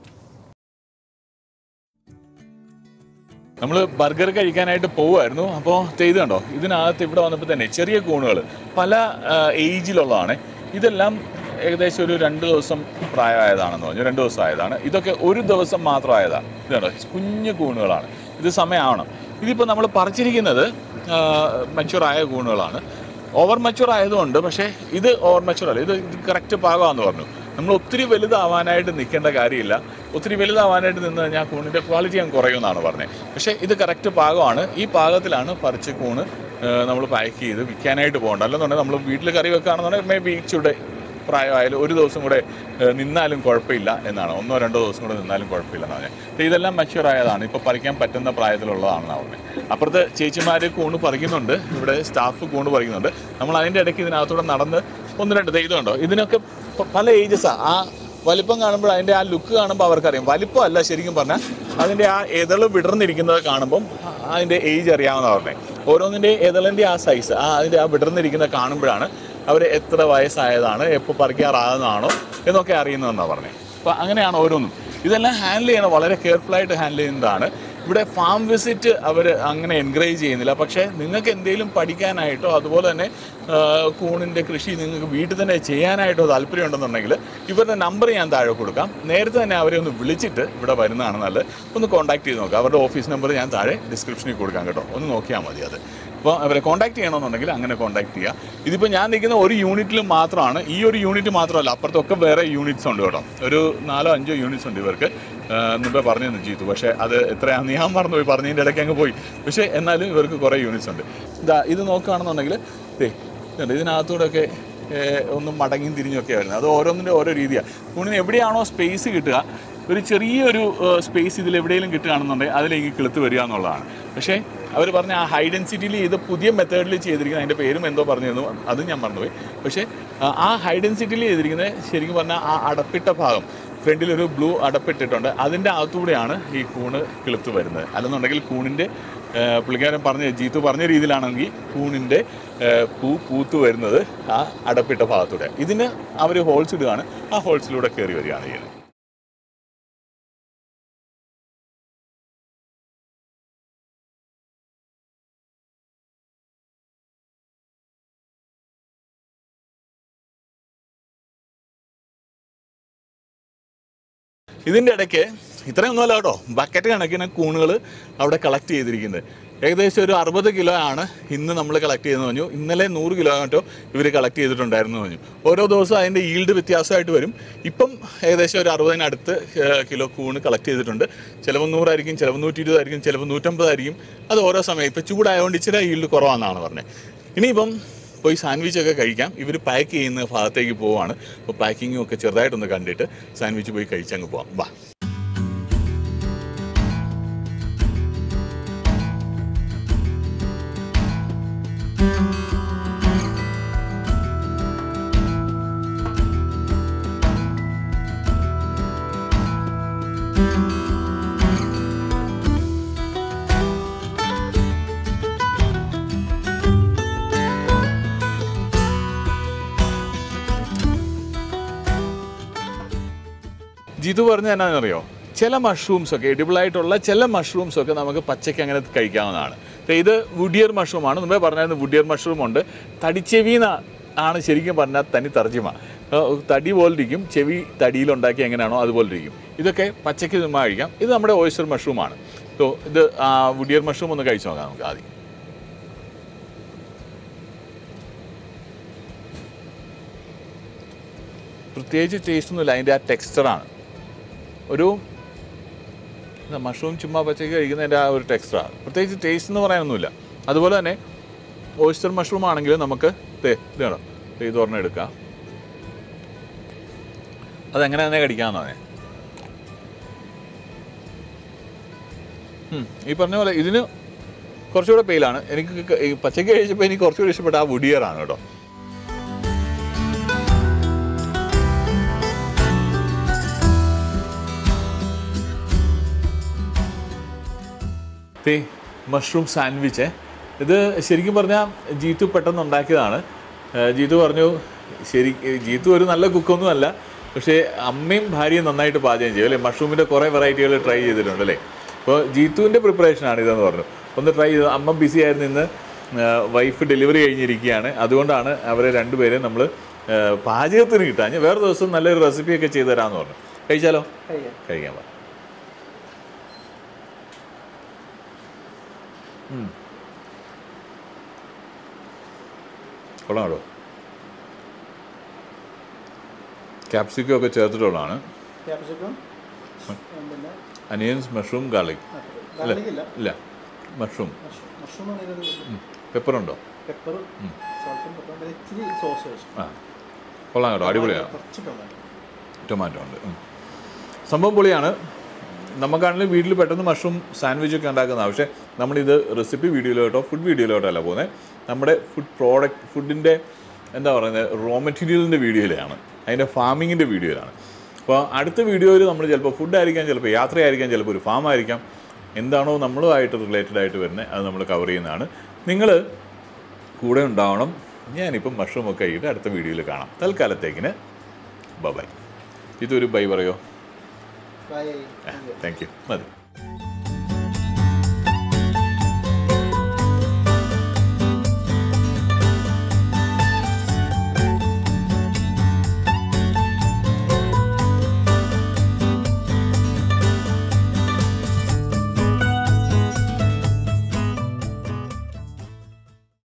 നമ്മൾ ബർഗർ കഴിക്കാനായിട്ട് പോവുമായിരുന്നു അപ്പോൾ ചെയ്ത് കണ്ടോ ഇതിനകത്ത് ഇവിടെ വന്നപ്പോൾ തന്നെ ചെറിയ കൂണുകൾ പല ഏജിലുള്ളതാണ് ഇതെല്ലാം ഏകദേശം ഒരു രണ്ട് ദിവസം പ്രായമായതാണെന്ന് പറഞ്ഞു രണ്ട് ദിവസം ആയതാണ് ഇതൊക്കെ ഒരു ദിവസം മാത്രം ആയതാണ് ഇത് കണ്ടോ കുഞ്ഞു കൂണുകളാണ് ഇത് സമയമാവണം ഇതിപ്പോൾ നമ്മൾ പറിച്ചിരിക്കുന്നത് മച്ചുറായ കൂണുകളാണ് ഓവർ മച്ചുർ ആയതുകൊണ്ട് പക്ഷേ ഇത് ഓവർ മച്ചുർ അല്ല ഇത് കറക്റ്റ് പാകമാണെന്ന് പറഞ്ഞു നമ്മൾ ഒത്തിരി വലുതാവാനായിട്ട് നിൽക്കേണ്ട കാര്യമില്ല ഒത്തിരി വലുതാവാനായിട്ട് നിന്ന് കഴിഞ്ഞാൽ കൂണിൻ്റെ ക്വാളിറ്റി അങ്ങ് കുറയുമെന്നാണ് പറഞ്ഞത് പക്ഷേ ഇത് കറക്റ്റ് പാകമാണ് ഈ പാകത്തിലാണ് പറിച്ച് കൂണ് നമ്മൾ പാക്ക് ചെയ്ത് വിൽക്കാനായിട്ട് പോകേണ്ട അല്ലെന്നുണ്ടെങ്കിൽ നമ്മൾ വീട്ടിൽ കറി വെക്കുകയാണെന്നുണ്ടെങ്കിൽ മേ ബി ഇച്ചിടെ പ്രായമായാലും ഒരു ദിവസം കൂടെ ഏഹ്, നിന്നാലും കുഴപ്പമില്ല എന്നാണ് ഒന്നോ രണ്ടോ ദിവസം കൂടെ നിന്നാലും കുഴപ്പമില്ല എന്നാണ് പറഞ്ഞത് പക്ഷേ ഇതെല്ലാം മച്ചുവർ ആയതാണ് ഇപ്പോൾ പറിക്കാൻ പറ്റുന്ന പ്രായത്തിലുള്ളതാണെന്നാണ് പറഞ്ഞത് അപ്പുറത്ത് ചേച്ചിമാർ കൂണ് പറിക്കുന്നുണ്ട് ഇവിടെ സ്റ്റാഫ് കൂണ് പറിക്കുന്നുണ്ട് നമ്മൾ അതിൻ്റെ ഇടയ്ക്ക് ഇതിനകത്തൂടെ നടന്ന് ഒന്ന് രണ്ട് ദേ ഇത് കണ്ടോ ഇതിനൊക്കെ പ- പല ഏജസാണ് ആ വലിപ്പം കാണുമ്പോൾ അതിൻ്റെ ആ ലുക്ക് കാണുമ്പോൾ അവർക്കറിയാം വലിപ്പമല്ല ശരിക്കും പറഞ്ഞാൽ അതിൻ്റെ ആ എതള് വിടർന്നിരിക്കുന്നത് കാണുമ്പം അതിൻ്റെ ഏജ് അറിയാമെന്ന് പറഞ്ഞത് ഓരോന്നിൻ്റെ ഏതളിൻ്റെ ആ സൈസ് ആ അതിൻ്റെ ആ വിടർന്നിരിക്കുന്ന കാണുമ്പോഴാണ് അവർ എത്ര വയസ്സായതാണ് എപ്പോൾ പറിക്കാറാകുന്നതാണോ എന്നൊക്കെ അറിയുന്നതെന്നാണ് പറഞ്ഞത് അപ്പോൾ അങ്ങനെയാണ് ഓരോന്നും ഇതെല്ലാം ഹാൻഡിൽ ചെയ്യണം വളരെ കെയർഫുള്ളായിട്ട് ഹാൻഡിൽ ചെയ്യുന്നതാണ് ഇവിടെ ഫാം വിസിറ്റ് അവർ അങ്ങനെ എൻകറേജ് ചെയ്യുന്നില്ല പക്ഷേ നിങ്ങൾക്ക് എന്തെങ്കിലും പഠിക്കാനായിട്ടോ അതുപോലെ തന്നെ ആ, കൂണിൻ്റെ കൃഷി നിങ്ങൾക്ക് വീട്ടിൽ തന്നെ ചെയ്യാനായിട്ടോ താല്പര്യമുണ്ടെന്നുണ്ടെങ്കിൽ ഇവരുടെ നമ്പർ ഞാൻ താഴെ കൊടുക്കാം നേരത്തെ തന്നെ അവരെ ഒന്ന് വിളിച്ചിട്ട് ഇവിടെ വരുന്നതാണ് നല്ലത് ഒന്ന് കോൺടാക്ട് ചെയ്ത് നോക്കുക അവരുടെ ഓഫീസ് നമ്പർ ഞാൻ താഴെ ഡിസ്ക്രിപ്ഷനിൽ കൊടുക്കാം കേട്ടോ ഒന്ന് നോക്കിയാൽ മതി അത് അപ്പോൾ അവരെ കോൺടാക്ട് ചെയ്യണമെന്നുണ്ടെങ്കിൽ അങ്ങനെ കോൺടാക്ട് ചെയ്യുക ഇതിപ്പോൾ ഞാൻ നിൽക്കുന്ന ഒരു യൂണിറ്റിൽ മാത്രമാണ് ഈ ഒരു യൂണിറ്റ് മാത്രമല്ല അപ്പുറത്തൊക്കെ വേറെ യൂണിറ്റ്സ് ഉണ്ട് കേട്ടോ ഒരു നാലോ അഞ്ചോ യൂണിറ്റ്സ് ഉണ്ട് ഇവർക്ക് ആ, മുമ്പേ പറഞ്ഞു തന്നു ജീത്തു പക്ഷേ അത് എത്രയാണെന്ന് ഞാൻ മറന്നുപോയി പറഞ്ഞതിൻ്റെ ഇടയ്ക്ക് അങ്ങ് പോയി പക്ഷേ എന്നാലും ഇവർക്ക് കുറേ യൂണിറ്റ്സ് ഉണ്ട് ഇതാ ഇത് നോക്കുകയാണെന്നുണ്ടെങ്കിൽ ദേ ഇതുണ്ട് ഇതിനകത്തൂടെയൊക്കെ ഏഹ്, ഒന്നും മടങ്ങിയും തിരിഞ്ഞൊക്കെ വരുന്നത് അത് ഓരോന്നിൻ്റെ ഓരോ രീതിയാണ് കൂണിന് എവിടെയാണോ സ്പേസ് കിട്ടുക ഒരു ചെറിയൊരു സ്പേസ് ഇതിൽ എവിടെയെങ്കിലും കിട്ടുകയാണെന്നുണ്ടെങ്കിൽ അതിലേക്ക് കിളുത്ത് വരിക എന്നുള്ളതാണ് പക്ഷേ അവർ പറഞ്ഞ ആ ഹൈ ഡെൻസിറ്റിയിൽ ഇത് പുതിയ മെത്തേഡിൽ ചെയ്തിരിക്കുന്ന അതിൻ്റെ പേരും എന്തോ പറഞ്ഞിരുന്നു അതും ഞാൻ മറന്നുപോയി പക്ഷേ ആ, ആ ഹൈ ഡെൻസിറ്റിയിൽ ചെയ്തിരിക്കുന്നത് ശരിക്കും പറഞ്ഞാൽ ആ അടപ്പിട്ട ഭാഗം ഫ്രണ്ടിൽ ഒരു ബ്ലൂ അടപ്പിട്ടിട്ടുണ്ട് അതിൻ്റെ അകത്തൂടെയാണ് ഈ കൂണ് കിളുത്ത് വരുന്നത് അല്ലെന്നുണ്ടെങ്കിൽ കൂണിൻ്റെ ഏഹ്, പുള്ളിക്കാരൻ പറഞ്ഞ ജീത്തു പറഞ്ഞ രീതിയിലാണെങ്കിൽ കൂണിൻ്റെ ഏഹ്, പൂ പൂത്ത് വരുന്നത് ആ അടപ്പിട്ട ഭാഗത്തൂടെ ഇതിന് അവർ ഹോൾസ് ഇടുകയാണ് ആ ഹോൾസിലൂടെ കയറി വരികയാണ് ചെയ്യുന്നത് ഇതിൻ്റെ ഇടയ്ക്ക് ഇത്രയൊന്നുമല്ല കേട്ടോ ബക്കറ്റ് കണക്കിന് കൂണുകൾ അവിടെ കളക്ട് ചെയ്തിരിക്കുന്നത് ഏകദേശം ഒരു അറുപത് കിലോ ആണ് ഇന്ന് നമ്മൾ കളക്ട് ചെയ്തെന്ന് പറഞ്ഞു ഇന്നലെ നൂറ് കിലോ ആട്ടോ ഇവർ കളക്ട് ചെയ്തിട്ടുണ്ടായിരുന്നു എന്ന് പറഞ്ഞു ഓരോ ദിവസവും അതിൻ്റെ ഈൽഡ് വ്യത്യാസമായിട്ട് വരും ഇപ്പം ഏകദേശം ഒരു അറുപതിനടുത്ത് ഏഹ്, കിലോ കൂണ് കളക്ട് ചെയ്തിട്ടുണ്ട് ചിലവ് നൂറായിരിക്കും ചിലവ് നൂറ്റി ഇരുപതായിരിക്കും ചിലവ് നൂറ്റമ്പതായിരിക്കും അത് ഓരോ സമയം ഇപ്പം ചൂടായതുകൊണ്ട് ഇച്ചിരി ഈൽഡ് കുറവാണെന്നാണ് പറഞ്ഞത് ഇനിയിപ്പം പോയി സാൻഡ്വിച്ച് ഒക്കെ കഴിക്കാം ഇവർ പാക്ക് ചെയ്യുന്ന ഭാഗത്തേക്ക് പോവാണ് അപ്പോൾ പാക്കിങ്ങും ഒക്കെ ചെറുതായിട്ടൊന്ന് കണ്ടിട്ട് സാൻഡ്വിച്ച് പോയി കഴിച്ചങ്ങ് പോവാം വാ ജിതു പറഞ്ഞ എന്നാണെന്നറിയോ ചില മഷ്റൂംസ് ഒക്കെ edible ആയിട്ടുള്ള ചില മഷ്റൂംസ് ഒക്കെ നമുക്ക് പച്ചയ്ക്ക് അങ്ങനെ കഴിക്കാവുന്നതാണ് ദേ ഇത് വുഡിയർ മഷ്റൂമാണ് മുമ്പേ പറഞ്ഞായിരുന്നു വുഡിയർ മഷ്റൂം ഉണ്ട് തടിച്ചെവിന്ന ആണ് ശരിക്കും പറഞ്ഞാൽ തനി തർജിമ ഏഹ് തടി പോലെ ഇരിക്കും ചെവി തടിയിലുണ്ടാക്കി എങ്ങനെയാണോ അതുപോലെ ഇരിക്കും ഇതൊക്കെ പച്ചയ്ക്ക് ചുമ്മാ കഴിക്കാം ഇത് നമ്മുടെ ഓയിസ്റ്റർ മഷ്റൂമാണ് സോ ഇത് ആ വുഡിയർ മഷ്റൂം ഒന്ന് കഴിച്ചു നോക്കാം നമുക്ക് ആദ്യം പ്രത്യേകിച്ച് ടേസ്റ്റ് ഒന്നുമില്ല അതിൻ്റെ ആ ടെക്സ്ചറാണ് ഒരു മഷ്റൂം ചുമ്മാ പച്ചയ്ക്ക് കഴിക്കുന്നതിൻ്റെ ആ ഒരു ടെക്സ്ചറാണ് പ്രത്യേകിച്ച് ടേസ്റ്റ് എന്ന് പറയാനൊന്നുമില്ല അതുപോലെ തന്നെ ഓയിസ്റ്റർ മഷ്റൂം ആണെങ്കിൽ നമുക്ക് ദേ ഇത് വേണം ഇത് ഒരെണ്ണം എടുക്കാം അതെങ്ങനെ തന്നെ കടിക്കാമെന്നാണ് ഈ പറഞ്ഞ പോലെ ഇതിന് കുറച്ചുകൂടെ പെയിലാണ് എനിക്ക് ക- ഈ പച്ചയ്ക്ക് കഴിച്ചപ്പോൾ എനിക്ക് കുറച്ചുകൂടി ഇഷ്ടപ്പെട്ട ആ വുഡിയറാണ് കേട്ടോ തേ മഷ്റൂം സാൻഡ്വിച്ച് ഇത് ശരിക്കും പറഞ്ഞാൽ ജീത്തു പെട്ടെന്ന് ഉണ്ടാക്കിയതാണ് ഏഹ് ജീത്തു പറഞ്ഞു ശരി ജീത്തു ഒരു നല്ല കുക്കൊന്നും അല്ല പക്ഷേ അമ്മയും ഭാര്യയും നന്നായിട്ട് പാചകം ചെയ്യും അല്ലേ മഷ്റൂമിൻ്റെ കുറേ വെറൈറ്റികൾ ട്രൈ ചെയ്തിട്ടുണ്ട് അല്ലേ അപ്പോൾ ജീത്തുവിൻ്റെ പ്രിപ്പറേഷനാണ് ഇതെന്ന് പറഞ്ഞു ഒന്ന് ട്രൈ ചെയ്തു അമ്മ ബിസി ആയിരുന്നു ഇന്ന് വൈഫ് ഡെലിവറി കഴിഞ്ഞിരിക്കുകയാണ് അതുകൊണ്ടാണ് അവരെ രണ്ടുപേരെയും നമ്മൾ പാചകത്തിന് കിട്ടാൻ വേറെ ദിവസം നല്ലൊരു റെസിപ്പിയൊക്കെ ചെയ്തു തരാമെന്ന് പറഞ്ഞു കഴിച്ചാലോ കഴിക്കാൻ പാ കൊള്ളാം കേട്ടോ ക്യാപ്സിക്കം ഒക്കെ ചേർത്തിട്ടുള്ളതാണ് ക്യാപ്സിക്കം പിന്നെ അനിയൻസ് മഷ്റൂം ഗാർലിക് അല്ല garlic ഇല്ല ഇല്ല മഷ്റൂം മഷ്റൂം പെപ്പറുണ്ടോ പെപ്പറും സോൾട്ടും പെപ്പറും ഇച്ചിരി സോസ് വെച്ചു ആ കൊള്ളാം കേട്ടോ അടിപൊളിയാണ് കുറച്ച് ടൊമാറ്റോ ടൊമാറ്റോ ഉണ്ട് ഉം. സംഭവം പൊളിയാണ് നമുക്കാണെങ്കിൽ വീട്ടിൽ പെട്ടെന്ന് മഷ്റൂം സാൻഡ്വിച്ച് ഒക്കെ ഉണ്ടാക്കുന്നതാണ് പക്ഷേ നമ്മളിത് റെസിപ്പി വീഡിയോയിലോട്ടോ ഫുഡ് വീഡിയോയിലോട്ടല്ല പോകുന്നത് നമ്മുടെ ഫുഡ് പ്രോഡക്റ്റ് ഫുഡിൻ്റെ എന്താ പറയുന്നത് റോ മെറ്റീരിയലിൻ്റെ വീഡിയോയിലാണ് അതിൻ്റെ ഫാമിങ്ങിൻ്റെ വീഡിയോയിലാണ് അപ്പോൾ അടുത്ത വീഡിയോയിൽ നമ്മൾ ചിലപ്പോൾ ഫുഡ് ആയിരിക്കാം ചിലപ്പോൾ യാത്രയായിരിക്കാം ചിലപ്പോൾ ഒരു ഫാം ആയിരിക്കാം എന്താണോ നമ്മളുമായിട്ട് റിലേറ്റഡ് ആയിട്ട് വരുന്നത് അത് നമ്മൾ കവർ ചെയ്യുന്നതാണ് നിങ്ങൾ കൂടെ ഉണ്ടാവണം ഞാനിപ്പം മഷ്റൂമൊക്കെ ആയിട്ട് അടുത്ത വീഡിയോയിൽ കാണാം തൽക്കാലത്തേക്കിന് ബൈ ഇതൊരു ബൈ പറയോ താങ്ക് യു മതി